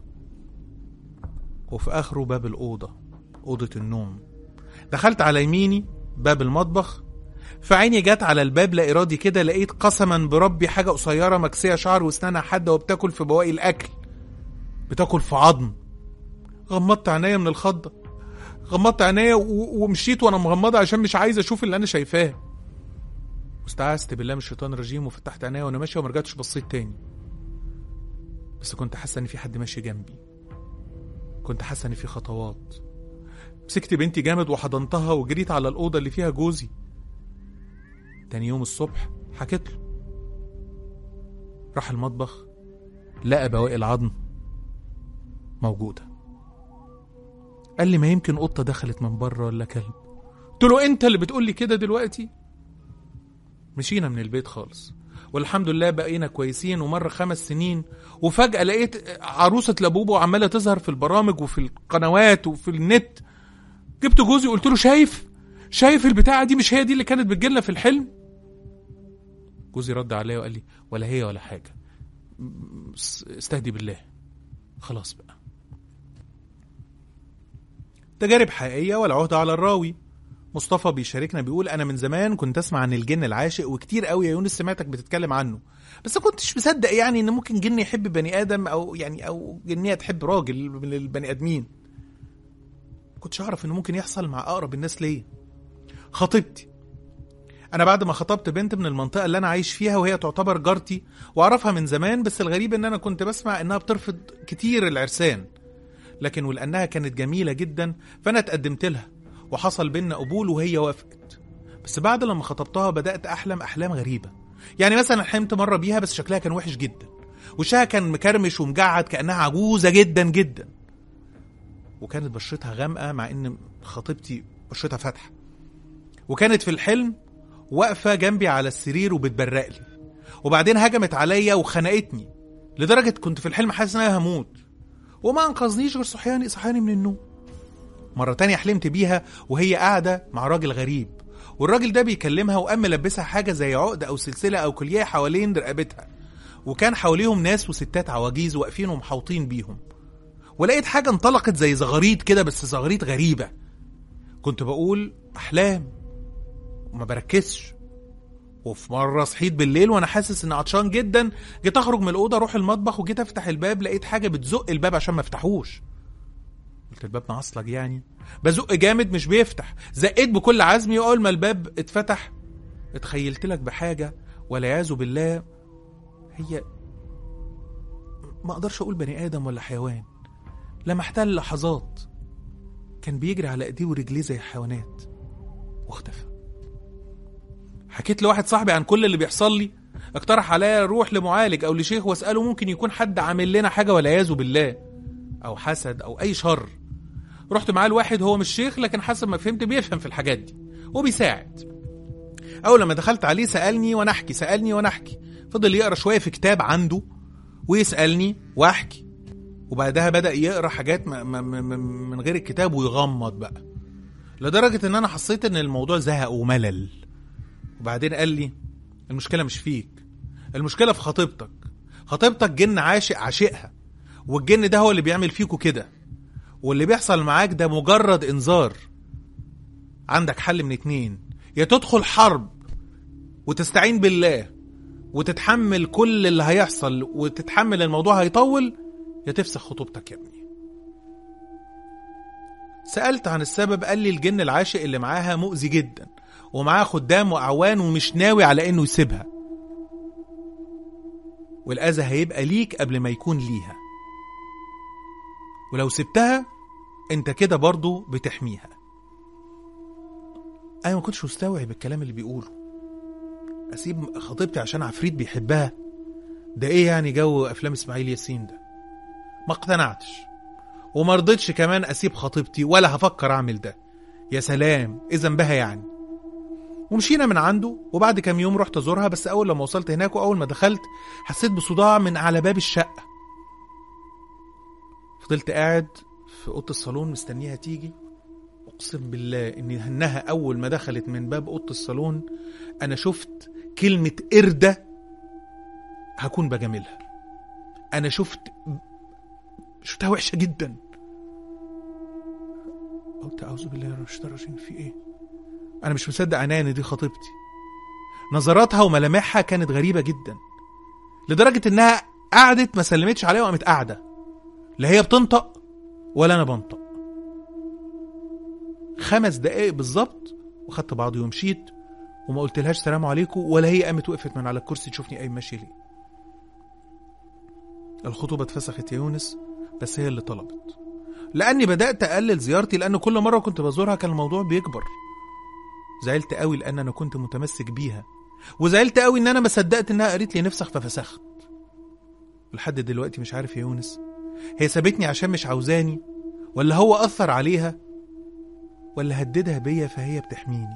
وفي اخره باب الاوضه اوضه النوم دخلت على يميني باب المطبخ فعيني جت على الباب لا ارادي كده لقيت قسما بربي حاجه قصيره مكسيه شعر واسنانها حاده وبتاكل في بواقي الاكل بتاكل في عظم غمضت عينيا من الخضه غمضت عينيا و- ومشيت وانا مغمضه عشان مش عايز اشوف اللي انا شايفاه واستعذت بالله من الشيطان الرجيم وفتحت عينيا وانا ماشيه وما رجعتش بصيت تاني بس كنت حاسه ان في حد ماشي جنبي كنت حاسه ان في خطوات مسكت بنتي جامد وحضنتها وجريت على الاوضه اللي فيها جوزي تاني يوم الصبح حكيت له راح المطبخ لقى بواقي العظم موجوده قال لي ما يمكن قطه دخلت من بره ولا كلب قلت له انت اللي بتقول لي كده دلوقتي مشينا من البيت خالص والحمد لله بقينا كويسين ومر خمس سنين وفجأة لقيت عروسة لابوبو عمالة تظهر في البرامج وفي القنوات وفي النت جبت جوزي وقلت له شايف شايف البتاعة دي مش هي دي اللي كانت بتجيلنا في الحلم جوزي رد عليا وقال لي ولا هي ولا حاجة م- س- استهدي بالله خلاص بقى تجارب حقيقية والعهدة على الراوي مصطفى بيشاركنا بيقول انا من زمان كنت اسمع عن الجن العاشق وكتير قوي يا يونس سمعتك بتتكلم عنه بس ما كنتش مصدق يعني ان ممكن جن يحب بني ادم او يعني او جنيه تحب راجل من البني ادمين ما كنتش اعرف انه ممكن يحصل مع اقرب الناس ليا خطيبتي انا بعد ما خطبت بنت من المنطقه اللي انا عايش فيها وهي تعتبر جارتي واعرفها من زمان بس الغريب ان انا كنت بسمع انها بترفض كتير العرسان لكن ولأنها كانت جميلة جدا فأنا اتقدمت لها وحصل بينا قبول وهي وافقت بس بعد لما خطبتها بدأت أحلم أحلام غريبة يعني مثلا حلمت مرة بيها بس شكلها كان وحش جدا وشها كان مكرمش ومجعد كأنها عجوزة جدا جدا وكانت بشرتها غامقة مع إن خطيبتي بشرتها فاتحة وكانت في الحلم واقفة جنبي على السرير وبتبرق لي وبعدين هجمت عليا وخنقتني لدرجة كنت في الحلم حاسس إن أنا هموت وما أنقذنيش غير صحياني صحياني من النوم مرة تانية حلمت بيها وهي قاعدة مع راجل غريب والراجل ده بيكلمها وقام ملبسها حاجة زي عقدة أو سلسلة أو كلية حوالين رقبتها وكان حواليهم ناس وستات عواجيز واقفين ومحاوطين بيهم ولقيت حاجة انطلقت زي زغاريد كده بس زغاريد غريبة كنت بقول أحلام وما بركزش وفي مرة صحيت بالليل وأنا حاسس إني عطشان جدا جيت أخرج من الأوضة أروح المطبخ وجيت أفتح الباب لقيت حاجة بتزق الباب عشان ما أفتحوش قلت الباب معصلج يعني بزق جامد مش بيفتح زقيت بكل عزمي وأول ما الباب اتفتح اتخيلت لك بحاجة والعياذ بالله هي ما اقدرش اقول بني ادم ولا حيوان لمحتها للحظات كان بيجري على ايديه ورجليه زي الحيوانات واختفى حكيت لواحد صاحبي عن كل اللي بيحصل لي اقترح عليا اروح لمعالج او لشيخ واساله ممكن يكون حد عامل لنا حاجه والعياذ بالله او حسد او اي شر رحت معاه لواحد هو مش شيخ لكن حسب ما فهمت بيفهم في الحاجات دي وبيساعد اول لما دخلت عليه سالني وانا احكي سالني وانا احكي فضل يقرا شويه في كتاب عنده ويسالني واحكي وبعدها بدا يقرا حاجات م- م- م- من غير الكتاب ويغمض بقى لدرجه ان انا حسيت ان الموضوع زهق وملل وبعدين قال لي المشكله مش فيك المشكله في خطيبتك خطيبتك جن عاشق عاشقها والجن ده هو اللي بيعمل فيكوا كده واللي بيحصل معاك ده مجرد انذار عندك حل من اتنين يا تدخل حرب وتستعين بالله وتتحمل كل اللي هيحصل وتتحمل الموضوع هيطول يا تفسخ خطوبتك يا ابني سألت عن السبب قال لي الجن العاشق اللي معاها مؤذي جدا ومعاه خدام وأعوان ومش ناوي على إنه يسيبها والأذى هيبقى ليك قبل ما يكون ليها ولو سبتها انت كده برضو بتحميها انا ما كنتش مستوعب الكلام اللي بيقوله اسيب خطيبتي عشان عفريت بيحبها ده ايه يعني جو افلام اسماعيل ياسين ده ما اقتنعتش وما رضيتش كمان اسيب خطيبتي ولا هفكر اعمل ده يا سلام ايه ذنبها يعني ومشينا من عنده وبعد كام يوم رحت ازورها بس اول لما وصلت هناك واول ما دخلت حسيت بصداع من على باب الشقه فضلت قاعد في اوضه الصالون مستنيها تيجي اقسم بالله ان انها اول ما دخلت من باب اوضه الصالون انا شفت كلمه قرده هكون بجاملها انا شفت شفتها وحشه جدا قلت اعوذ بالله من الشيطان الرجيم في ايه انا مش مصدق عينيا ان دي خطيبتي نظراتها وملامحها كانت غريبه جدا لدرجه انها قعدت ما سلمتش عليا وقامت قاعده لا هي بتنطق ولا انا بنطق خمس دقايق بالظبط وخدت بعضي ومشيت وما قلتلهاش سلام عليكم ولا هي قامت وقفت من على الكرسي تشوفني قايم ماشي ليه الخطوبة اتفسخت يا يونس بس هي اللي طلبت لأني بدأت أقلل زيارتي لأن كل مرة كنت بزورها كان الموضوع بيكبر زعلت قوي لأن أنا كنت متمسك بيها وزعلت قوي إن أنا ما صدقت إنها قالت لي نفسخ ففسخت لحد دلوقتي مش عارف يا يونس هي سابتني عشان مش عاوزاني ولا هو أثر عليها ولا هددها بيا فهي بتحميني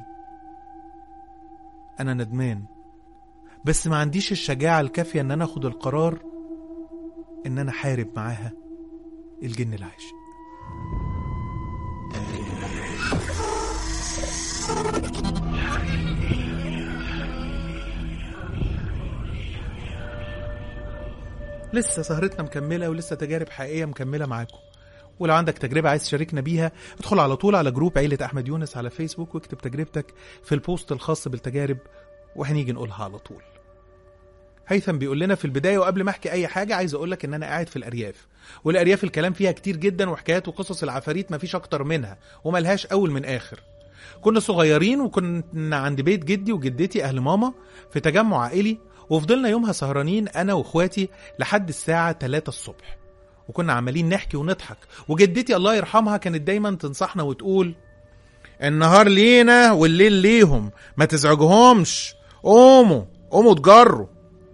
أنا ندمان بس ما عنديش الشجاعة الكافية إن أنا أخد القرار إن أنا حارب معاها الجن العاشق لسه سهرتنا مكملة ولسه تجارب حقيقية مكملة معاكم ولو عندك تجربة عايز تشاركنا بيها ادخل على طول على جروب عيلة أحمد يونس على فيسبوك واكتب تجربتك في البوست الخاص بالتجارب وهنيجي نقولها على طول هيثم بيقول لنا في البداية وقبل ما احكي أي حاجة عايز أقول لك إن أنا قاعد في الأرياف والأرياف الكلام فيها كتير جدا وحكايات وقصص العفاريت مفيش أكتر منها وملهاش أول من آخر كنا صغيرين وكنا عند بيت جدي وجدتي أهل ماما في تجمع عائلي وفضلنا يومها سهرانين أنا وإخواتي لحد الساعة 3 الصبح وكنا عمالين نحكي ونضحك وجدتي الله يرحمها كانت دايما تنصحنا وتقول النهار لينا والليل ليهم ما تزعجهمش قوموا قوموا تجروا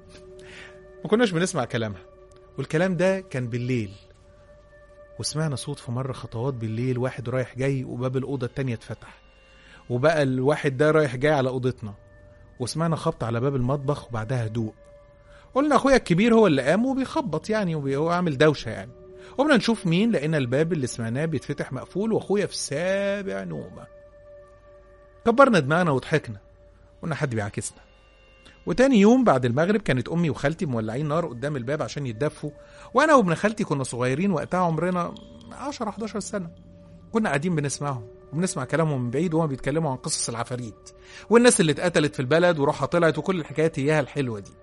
ما كناش بنسمع كلامها والكلام ده كان بالليل وسمعنا صوت في مرة خطوات بالليل واحد رايح جاي وباب الأوضة التانية اتفتح وبقى الواحد ده رايح جاي على أوضتنا وسمعنا خبط على باب المطبخ وبعدها هدوء قلنا أخويا الكبير هو اللي قام وبيخبط يعني وهو عامل دوشة يعني قمنا نشوف مين لقينا الباب اللي سمعناه بيتفتح مقفول واخويا في سابع نومه كبرنا دماغنا وضحكنا قلنا حد بيعاكسنا وتاني يوم بعد المغرب كانت امي وخالتي مولعين نار قدام الباب عشان يتدفوا وانا وابن خالتي كنا صغيرين وقتها عمرنا 10 11 سنه كنا قاعدين بنسمعهم وبنسمع كلامهم من بعيد وهما بيتكلموا عن قصص العفاريت والناس اللي اتقتلت في البلد وروحها طلعت وكل الحكايات اياها الحلوه دي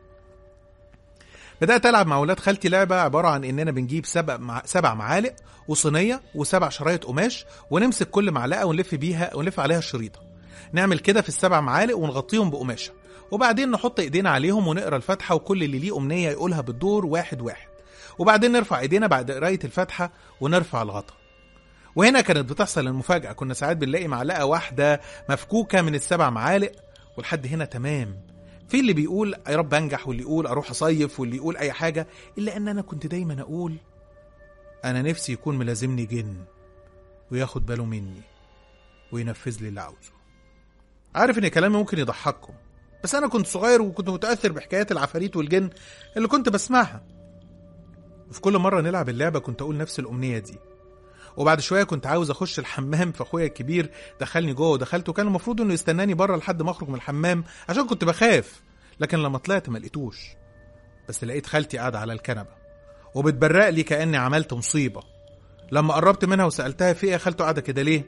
بدأت ألعب مع ولاد خالتي لعبة عبارة عن إننا بنجيب سبع مع... سبع معالق وصينية وسبع شرايط قماش ونمسك كل معلقة ونلف بيها ونلف عليها الشريطة. نعمل كده في السبع معالق ونغطيهم بقماشة وبعدين نحط إيدينا عليهم ونقرا الفاتحة وكل اللي ليه أمنية يقولها بالدور واحد واحد. وبعدين نرفع إيدينا بعد قراية الفاتحة ونرفع الغطا. وهنا كانت بتحصل المفاجأة كنا ساعات بنلاقي معلقة واحدة مفكوكة من السبع معالق ولحد هنا تمام في اللي بيقول يا رب انجح واللي يقول اروح اصيف واللي يقول اي حاجه الا ان انا كنت دايما اقول انا نفسي يكون ملازمني جن وياخد باله مني وينفذ لي اللي عاوزه عارف ان كلامي ممكن يضحككم بس انا كنت صغير وكنت متاثر بحكايات العفاريت والجن اللي كنت بسمعها وفي كل مره نلعب اللعبه كنت اقول نفس الامنيه دي وبعد شويه كنت عاوز اخش الحمام فاخويا الكبير دخلني جوه ودخلت وكان المفروض انه يستناني بره لحد ما اخرج من الحمام عشان كنت بخاف لكن لما طلعت ما لقيتوش بس لقيت خالتي قاعده على الكنبه وبتبرق لي كاني عملت مصيبه لما قربت منها وسالتها في ايه يا خالته قاعده كده ليه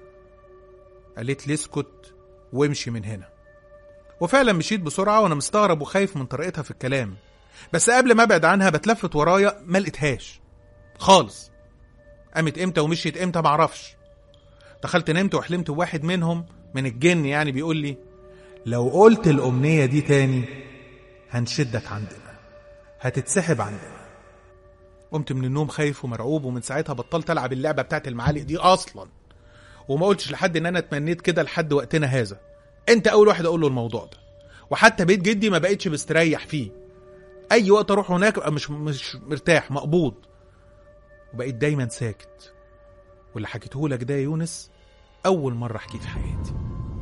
قالت لي اسكت وامشي من هنا وفعلا مشيت بسرعه وانا مستغرب وخايف من طريقتها في الكلام بس قبل ما ابعد عنها بتلفت ورايا ما لقيتهاش خالص قامت امتى ومشيت امتى معرفش دخلت نمت وحلمت بواحد منهم من الجن يعني بيقول لي لو قلت الأمنية دي تاني هنشدك عندنا هتتسحب عندنا قمت من النوم خايف ومرعوب ومن ساعتها بطلت ألعب اللعبة بتاعت المعالق دي أصلا وما قلتش لحد إن أنا اتمنيت كده لحد وقتنا هذا أنت أول واحد أقول له الموضوع ده وحتى بيت جدي ما بقتش مستريح فيه أي وقت أروح هناك أبقى مش مش مرتاح مقبوض وبقيت دايما ساكت واللي حكيته لك ده يا يونس أول مرة حكيت في حياتي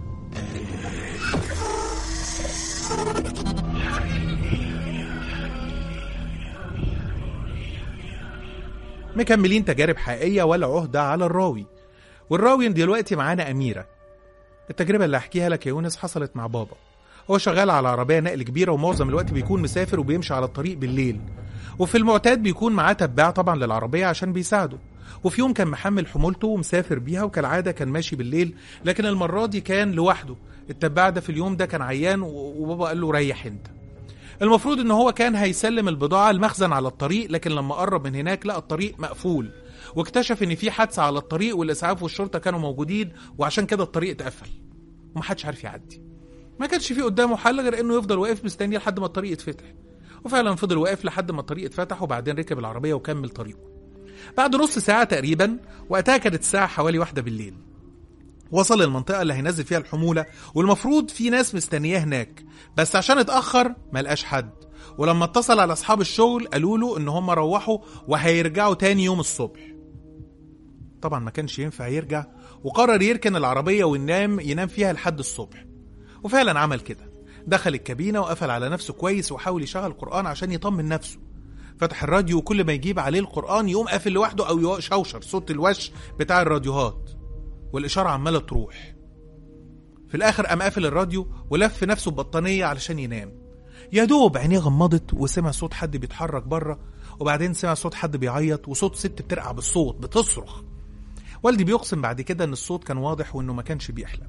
مكملين تجارب حقيقية ولا عهدة على الراوي والراوي دلوقتي معانا أميرة التجربة اللي هحكيها لك يا يونس حصلت مع بابا هو شغال على عربية نقل كبيرة ومعظم الوقت بيكون مسافر وبيمشي على الطريق بالليل وفي المعتاد بيكون معاه تباع طبعا للعربية عشان بيساعده وفي يوم كان محمل حمولته ومسافر بيها وكالعادة كان ماشي بالليل لكن المرة دي كان لوحده التباع ده في اليوم ده كان عيان وبابا قال له ريح انت المفروض ان هو كان هيسلم البضاعة المخزن على الطريق لكن لما قرب من هناك لقى الطريق مقفول واكتشف ان في حادثة على الطريق والاسعاف والشرطة كانوا موجودين وعشان كده الطريق اتقفل ومحدش عارف يعدي ما كانش في قدامه حل غير انه يفضل واقف مستني لحد ما الطريق يتفتح وفعلا فضل واقف لحد ما الطريق اتفتح وبعدين ركب العربية وكمل طريقه بعد نص ساعة تقريبا وقتها كانت الساعة حوالي واحدة بالليل وصل المنطقة اللي هينزل فيها الحمولة والمفروض في ناس مستنياه هناك بس عشان اتأخر ملقاش حد ولما اتصل على أصحاب الشغل قالوا له إن هم روحوا وهيرجعوا تاني يوم الصبح طبعا ما كانش ينفع يرجع وقرر يركن العربية وينام ينام فيها لحد الصبح وفعلا عمل كده دخل الكابينة وقفل على نفسه كويس وحاول يشغل القرآن عشان يطمن نفسه فتح الراديو وكل ما يجيب عليه القرآن يقوم قافل لوحده أو يشوشر صوت الوش بتاع الراديوهات والإشارة عمالة تروح في الآخر قام قافل الراديو ولف نفسه ببطانية علشان ينام يا دوب عينيه غمضت وسمع صوت حد بيتحرك بره وبعدين سمع صوت حد بيعيط وصوت ست بترقع بالصوت بتصرخ والدي بيقسم بعد كده ان الصوت كان واضح وانه ما كانش بيحلم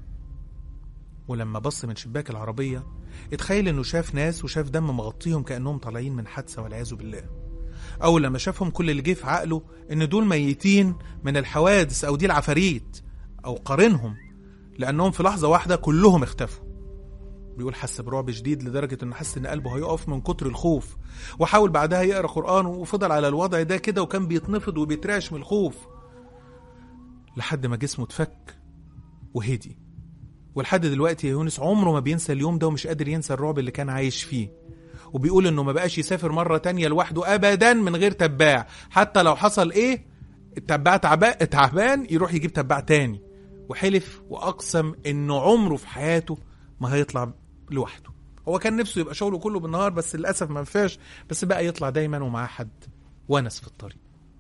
ولما بص من شباك العربية اتخيل انه شاف ناس وشاف دم مغطيهم كأنهم طالعين من حادثة والعياذ بالله أول لما شافهم كل اللي جه في عقله إن دول ميتين من الحوادث أو دي العفاريت أو قارنهم لأنهم في لحظة واحدة كلهم اختفوا بيقول حس برعب شديد لدرجة انه حس ان قلبه هيقف من كتر الخوف وحاول بعدها يقرا قرآن وفضل على الوضع ده كده وكان بيتنفض وبيترعش من الخوف لحد ما جسمه اتفك وهدي ولحد دلوقتي يا يونس عمره ما بينسى اليوم ده ومش قادر ينسى الرعب اللي كان عايش فيه وبيقول انه ما بقاش يسافر مرة تانية لوحده ابدا من غير تباع حتى لو حصل ايه التباع تعبان تعبان يروح يجيب تباع تاني وحلف واقسم انه عمره في حياته ما هيطلع لوحده هو كان نفسه يبقى شغله كله بالنهار بس للاسف ما ينفعش بس بقى يطلع دايما ومعاه حد ونس في الطريق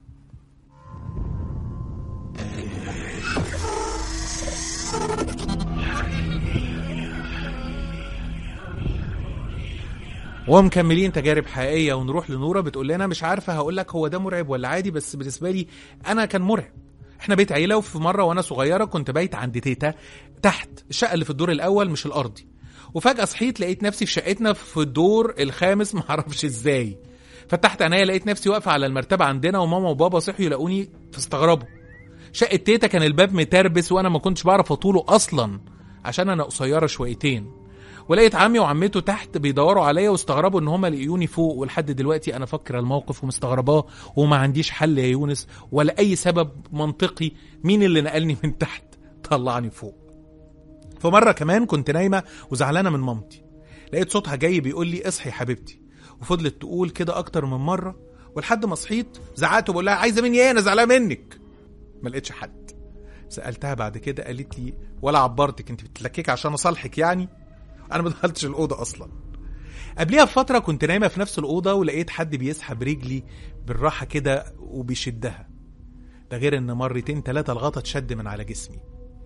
ومكملين تجارب حقيقيه ونروح لنوره بتقول لنا مش عارفه هقول لك هو ده مرعب ولا عادي بس بالنسبه لي انا كان مرعب احنا بيت عيله وفي مره وانا صغيره كنت بايت عند تيتا تحت الشقه اللي في الدور الاول مش الارضي وفجاه صحيت لقيت نفسي في شقتنا في الدور الخامس معرفش ازاي فتحت عينيا لقيت نفسي واقفه على المرتبه عندنا وماما وبابا صحيوا يلاقوني فاستغربوا شقه تيتا كان الباب متربس وانا ما كنتش بعرف اطوله اصلا عشان انا قصيره شويتين ولقيت عمي وعمته تحت بيدوروا عليا واستغربوا ان هما لقيوني فوق ولحد دلوقتي انا فاكره الموقف ومستغرباه وما عنديش حل يا يونس ولا اي سبب منطقي مين اللي نقلني من تحت طلعني فوق فمره كمان كنت نايمه وزعلانه من مامتي لقيت صوتها جاي بيقول لي اصحي يا حبيبتي وفضلت تقول كده اكتر من مره ولحد ما صحيت زعقت وبقول لها عايزه مني ايه انا زعلانه منك ما لقيتش حد سالتها بعد كده قالت لي ولا عبرتك انت بتتلككي عشان اصالحك يعني انا ما دخلتش الاوضه اصلا قبليها بفتره كنت نايمه في نفس الاوضه ولقيت حد بيسحب رجلي بالراحه كده وبيشدها ده غير ان مرتين ثلاثه الغطا اتشد من على جسمي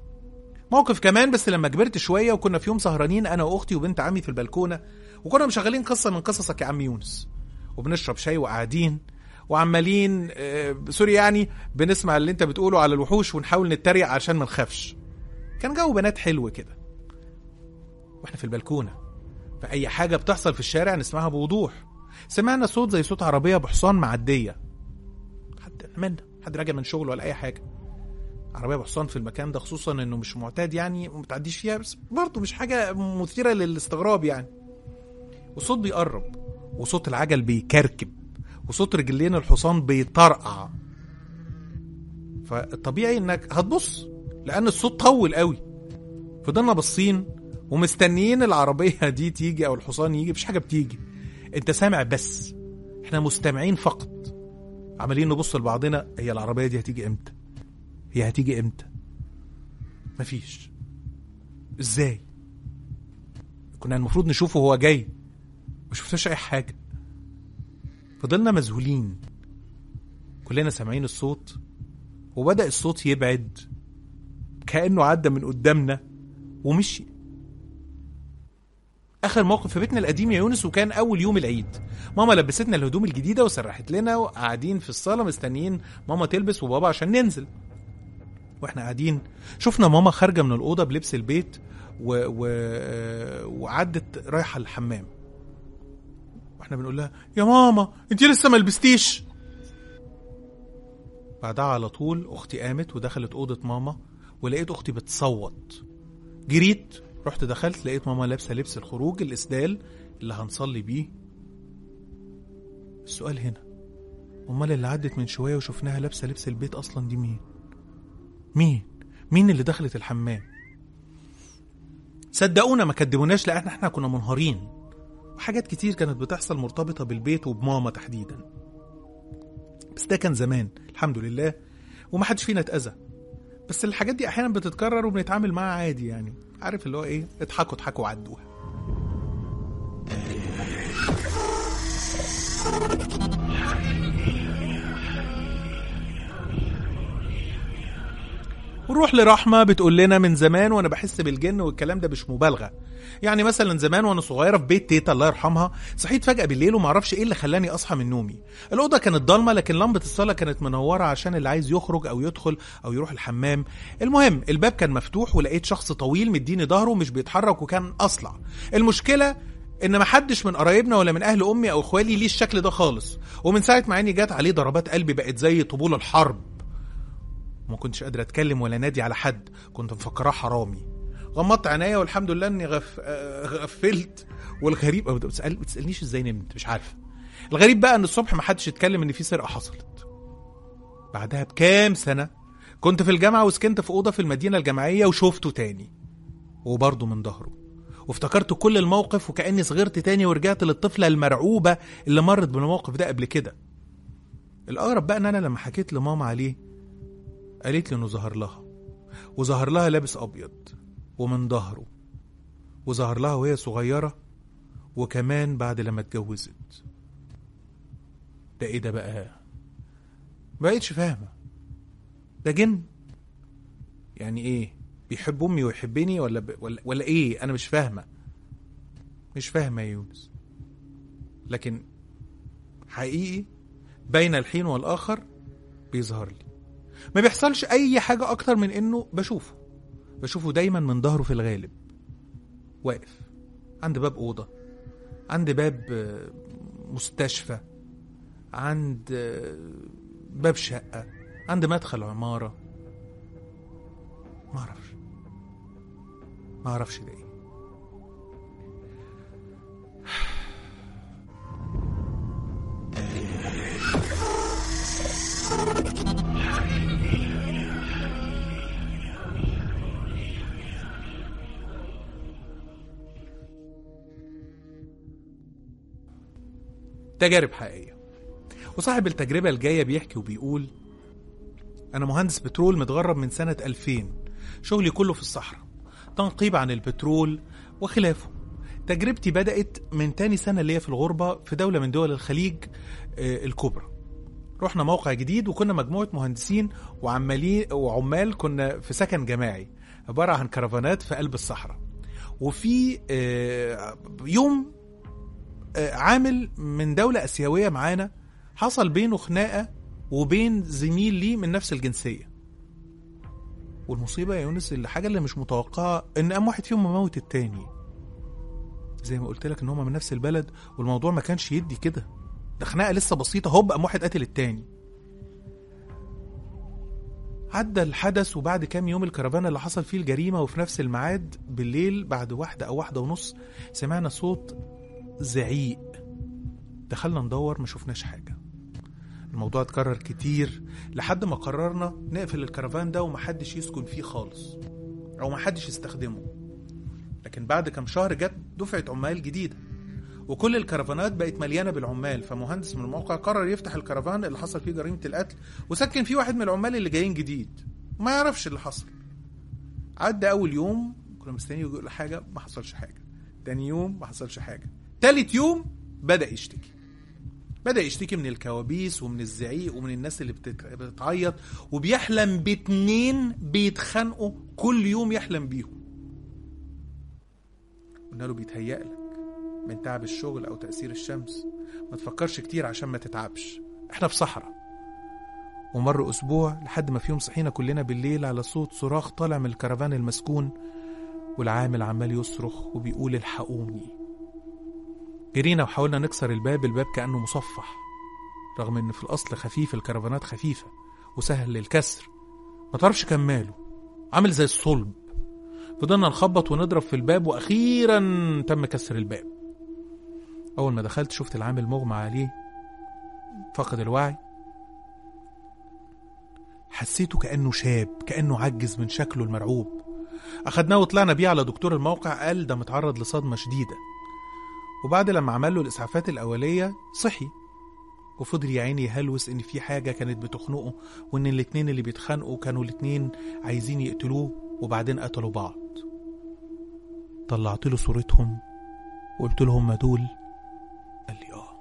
موقف كمان بس لما كبرت شويه وكنا في يوم سهرانين انا واختي وبنت عمي في البلكونه وكنا مشغلين قصه من قصصك يا عم يونس وبنشرب شاي وقاعدين وعمالين آه، سوري يعني بنسمع اللي انت بتقوله على الوحوش ونحاول نتريق عشان ما نخافش كان جو بنات حلو كده واحنا في البلكونه فاي حاجه بتحصل في الشارع نسمعها بوضوح سمعنا صوت زي صوت عربيه بحصان معديه حد منا حد راجع من شغل ولا اي حاجه عربيه بحصان في المكان ده خصوصا انه مش معتاد يعني وما بتعديش فيها بس برضه مش حاجه مثيره للاستغراب يعني وصوت بيقرب وصوت العجل بيكركب وصوت رجلين الحصان بيطرقع فالطبيعي انك هتبص لان الصوت طول قوي فضلنا باصين ومستنيين العربيه دي تيجي او الحصان يجي مفيش حاجه بتيجي انت سامع بس احنا مستمعين فقط عمالين نبص لبعضنا هي العربيه دي هتيجي امتى هي هتيجي امتى مفيش ازاي كنا المفروض نشوفه وهو جاي ما شفناش اي حاجه فضلنا مذهولين كلنا سامعين الصوت وبدأ الصوت يبعد كأنه عدى من قدامنا ومشي اخر موقف في بيتنا القديم يا يونس وكان اول يوم العيد ماما لبستنا الهدوم الجديده وسرحت لنا وقاعدين في الصاله مستنيين ماما تلبس وبابا عشان ننزل واحنا قاعدين شفنا ماما خارجه من الاوضه بلبس البيت و... و... وعدت رايحه الحمام واحنا بنقول لها يا ماما انت لسه ما لبستيش بعدها على طول اختي قامت ودخلت اوضه ماما ولقيت اختي بتصوت جريت رحت دخلت لقيت ماما لابسه لبس الخروج الاسدال اللي هنصلي بيه السؤال هنا امال اللي عدت من شويه وشفناها لابسه لبس البيت اصلا دي مين مين مين اللي دخلت الحمام صدقونا ما كدبوناش لان احنا كنا منهارين وحاجات كتير كانت بتحصل مرتبطه بالبيت وبماما تحديدا بس ده كان زمان الحمد لله ومحدش فينا اتاذى بس الحاجات دي احيانا بتتكرر وبنتعامل معاها عادي يعني عارف اللي هو ايه اضحكوا اضحكوا وعدوها ونروح لرحمة بتقول لنا من زمان وانا بحس بالجن والكلام ده مش مبالغة يعني مثلا زمان وانا صغيرة في بيت تيتا الله يرحمها صحيت فجأة بالليل ومعرفش ايه اللي خلاني اصحى من نومي الأوضة كانت ضلمة لكن لمبة الصالة كانت منورة عشان اللي عايز يخرج او يدخل او يروح الحمام المهم الباب كان مفتوح ولقيت شخص طويل مديني ظهره مش بيتحرك وكان اصلع المشكلة ان محدش من قرايبنا ولا من اهل امي او اخوالي ليه الشكل ده خالص ومن ساعه ما عيني جت عليه ضربات قلبي بقت زي طبول الحرب ما كنتش قادر اتكلم ولا نادي على حد كنت مفكراه حرامي غمضت عينيا والحمد لله اني غف... آه، غفلت والغريب أو بتسأل... بتسالنيش ازاي نمت مش عارف الغريب بقى ان الصبح ما حدش اتكلم ان في سرقه حصلت بعدها بكام سنه كنت في الجامعه وسكنت في اوضه في المدينه الجامعيه وشفته تاني وبرضه من ظهره وافتكرت كل الموقف وكاني صغرت تاني ورجعت للطفله المرعوبه اللي مرت بالموقف ده قبل كده الاغرب بقى ان انا لما حكيت لماما عليه قالت لي انه ظهر لها وظهر لها لابس ابيض ومن ظهره وظهر لها وهي صغيره وكمان بعد لما اتجوزت ده ايه ده بقى بقيتش فاهمه ده جن يعني ايه بيحب امي ويحبني ولا ب... ولا ولا ايه انا مش فاهمه مش فاهمه يا يونس لكن حقيقي بين الحين والاخر بيظهر لي ما بيحصلش اي حاجه اكتر من انه بشوفه بشوفه دايما من ظهره في الغالب واقف عند باب اوضه عند باب آه، مستشفى عند آه، باب شقه عند مدخل عماره ما اعرفش ما اعرفش ده ايه تجارب حقيقية وصاحب التجربة الجاية بيحكي وبيقول أنا مهندس بترول متغرب من سنة 2000 شغلي كله في الصحراء تنقيب عن البترول وخلافه تجربتي بدأت من تاني سنة ليا في الغربة في دولة من دول الخليج آه، الكبرى رحنا موقع جديد وكنا مجموعة مهندسين وعمالين وعمال كنا في سكن جماعي عبارة عن كرفانات في قلب الصحراء وفي آه، يوم آه، عامل من دولة آسيوية معانا حصل بينه خناقة وبين زميل ليه من نفس الجنسية والمصيبة يا يونس الحاجة اللي مش متوقعة إن قام واحد فيهم مموت التاني زي ما قلت لك إن هما من نفس البلد والموضوع ما كانش يدي كده ده خناقة لسه بسيطة هوب قام واحد قتل التاني عدى الحدث وبعد كام يوم الكرفان اللي حصل فيه الجريمة وفي نفس الميعاد بالليل بعد واحدة أو واحدة ونص سمعنا صوت زعيق دخلنا ندور ما شفناش حاجة الموضوع اتكرر كتير لحد ما قررنا نقفل الكرفان ده ومحدش يسكن فيه خالص او محدش يستخدمه لكن بعد كام شهر جت دفعة عمال جديدة وكل الكرفانات بقت مليانة بالعمال فمهندس من الموقع قرر يفتح الكرفان اللي حصل فيه جريمة القتل وسكن فيه واحد من العمال اللي جايين جديد ما يعرفش اللي حصل عدى اول يوم كنا مستنيين يقول حاجة ما حصلش حاجة تاني يوم ما حصلش حاجة تالت يوم بدأ يشتكي بدأ يشتكي من الكوابيس ومن الزعيق ومن الناس اللي بتت- بتتعيط وبيحلم باتنين بيتخانقوا كل يوم يحلم بيهم قلنا له بيتهيألك من تعب الشغل أو تأثير الشمس ما تفكرش كتير عشان ما تتعبش احنا في صحراء ومر أسبوع لحد ما في يوم صحينا كلنا بالليل على صوت صراخ طالع من الكرفان المسكون والعامل عمال يصرخ وبيقول الحقوني جرينا وحاولنا نكسر الباب الباب كأنه مصفح رغم ان في الاصل خفيف الكرفانات خفيفة وسهل للكسر ما تعرفش كان ماله عامل زي الصلب فضلنا نخبط ونضرب في الباب واخيرا تم كسر الباب اول ما دخلت شفت العامل مغمى عليه فقد الوعي حسيته كأنه شاب كأنه عجز من شكله المرعوب أخدناه وطلعنا بيه على دكتور الموقع قال ده متعرض لصدمة شديدة وبعد لما عمل له الإسعافات الأولية صحي وفضل يا عيني يهلوس إن في حاجة كانت بتخنقه وإن الاتنين اللي بيتخانقوا كانوا الاتنين عايزين يقتلوه وبعدين قتلوا بعض طلعت له صورتهم وقلت له هم دول قال لي اه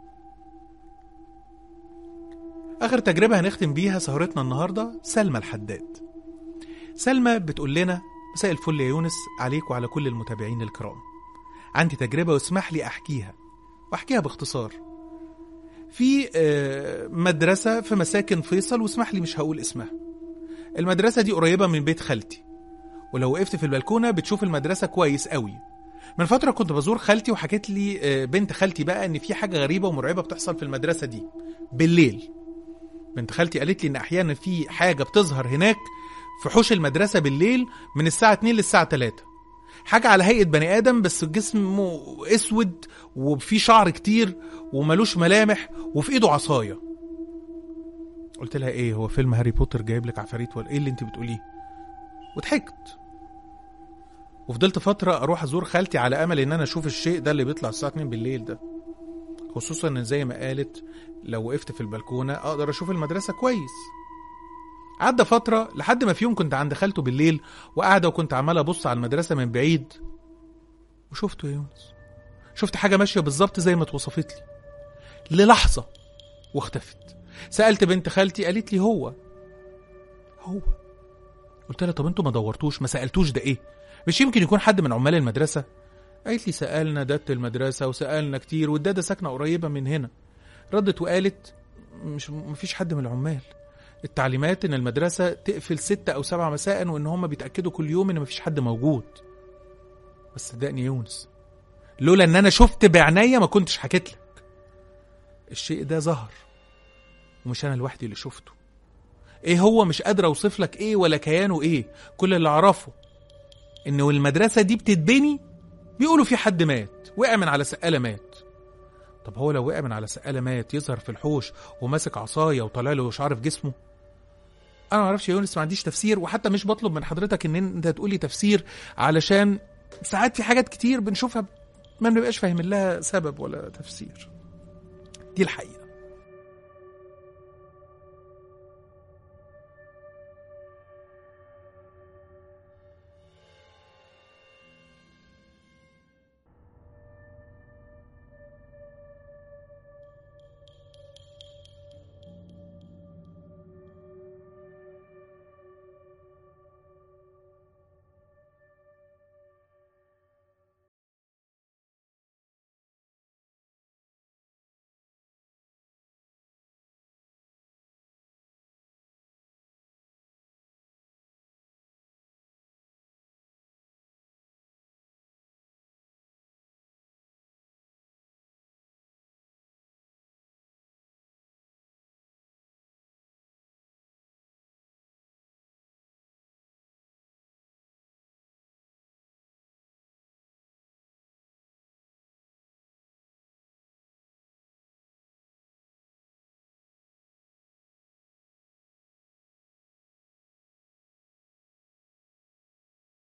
آخر تجربة هنختم بيها سهرتنا النهاردة سلمى الحداد سلمى بتقول لنا مساء الفل يا يونس عليك وعلى كل المتابعين الكرام عندي تجربة واسمح لي أحكيها وأحكيها باختصار في آه، مدرسة في مساكن فيصل واسمح لي مش هقول اسمها المدرسة دي قريبة من بيت خالتي ولو وقفت في البلكونة بتشوف المدرسة كويس قوي من فترة كنت بزور خالتي وحكيت لي آه، بنت خالتي بقى ان في حاجة غريبة ومرعبة بتحصل في المدرسة دي بالليل بنت خالتي قالت لي ان احيانا في حاجة بتظهر هناك في حوش المدرسة بالليل من الساعة 2 للساعة 3 حاجة على هيئة بني آدم بس جسمه اسود وفيه شعر كتير وملوش ملامح وفي ايده عصاية قلت لها ايه هو فيلم هاري بوتر جايب لك عفاريت ولا ايه اللي انت بتقوليه وضحكت وفضلت فترة اروح ازور خالتي على امل ان انا اشوف الشيء ده اللي بيطلع الساعة 2 بالليل ده خصوصا ان زي ما قالت لو وقفت في البلكونة اقدر اشوف المدرسة كويس عدى فترة لحد ما في يوم كنت عند خالته بالليل وقاعدة وكنت عمال ابص على المدرسة من بعيد وشفته يا يونس شفت حاجة ماشية بالظبط زي ما اتوصفت لي للحظة واختفت سألت بنت خالتي قالت لي هو هو قلت لها طب انتوا ما دورتوش ما سألتوش ده ايه مش يمكن يكون حد من عمال المدرسة قالت لي سألنا دادة المدرسة وسألنا كتير والدادة ساكنة قريبة من هنا ردت وقالت مش مفيش حد من العمال التعليمات ان المدرسة تقفل ستة او سبعة مساء وان هم بيتأكدوا كل يوم ان مفيش حد موجود بس صدقني يا يونس لولا ان انا شفت بعناية ما كنتش حكيت لك الشيء ده ظهر ومش انا لوحدي اللي شفته ايه هو مش قادر اوصف لك ايه ولا كيانه ايه كل اللي اعرفه ان المدرسة دي بتتبني بيقولوا في حد مات وقع من على سقالة مات طب هو لو وقع من على سقالة مات يظهر في الحوش وماسك عصاية وطالع له شعر في جسمه انا ما اعرفش يا يونس ما عنديش تفسير وحتى مش بطلب من حضرتك ان انت تقولي تفسير علشان ساعات في حاجات كتير بنشوفها ما بنبقاش فاهمين لها سبب ولا تفسير دي الحقيقة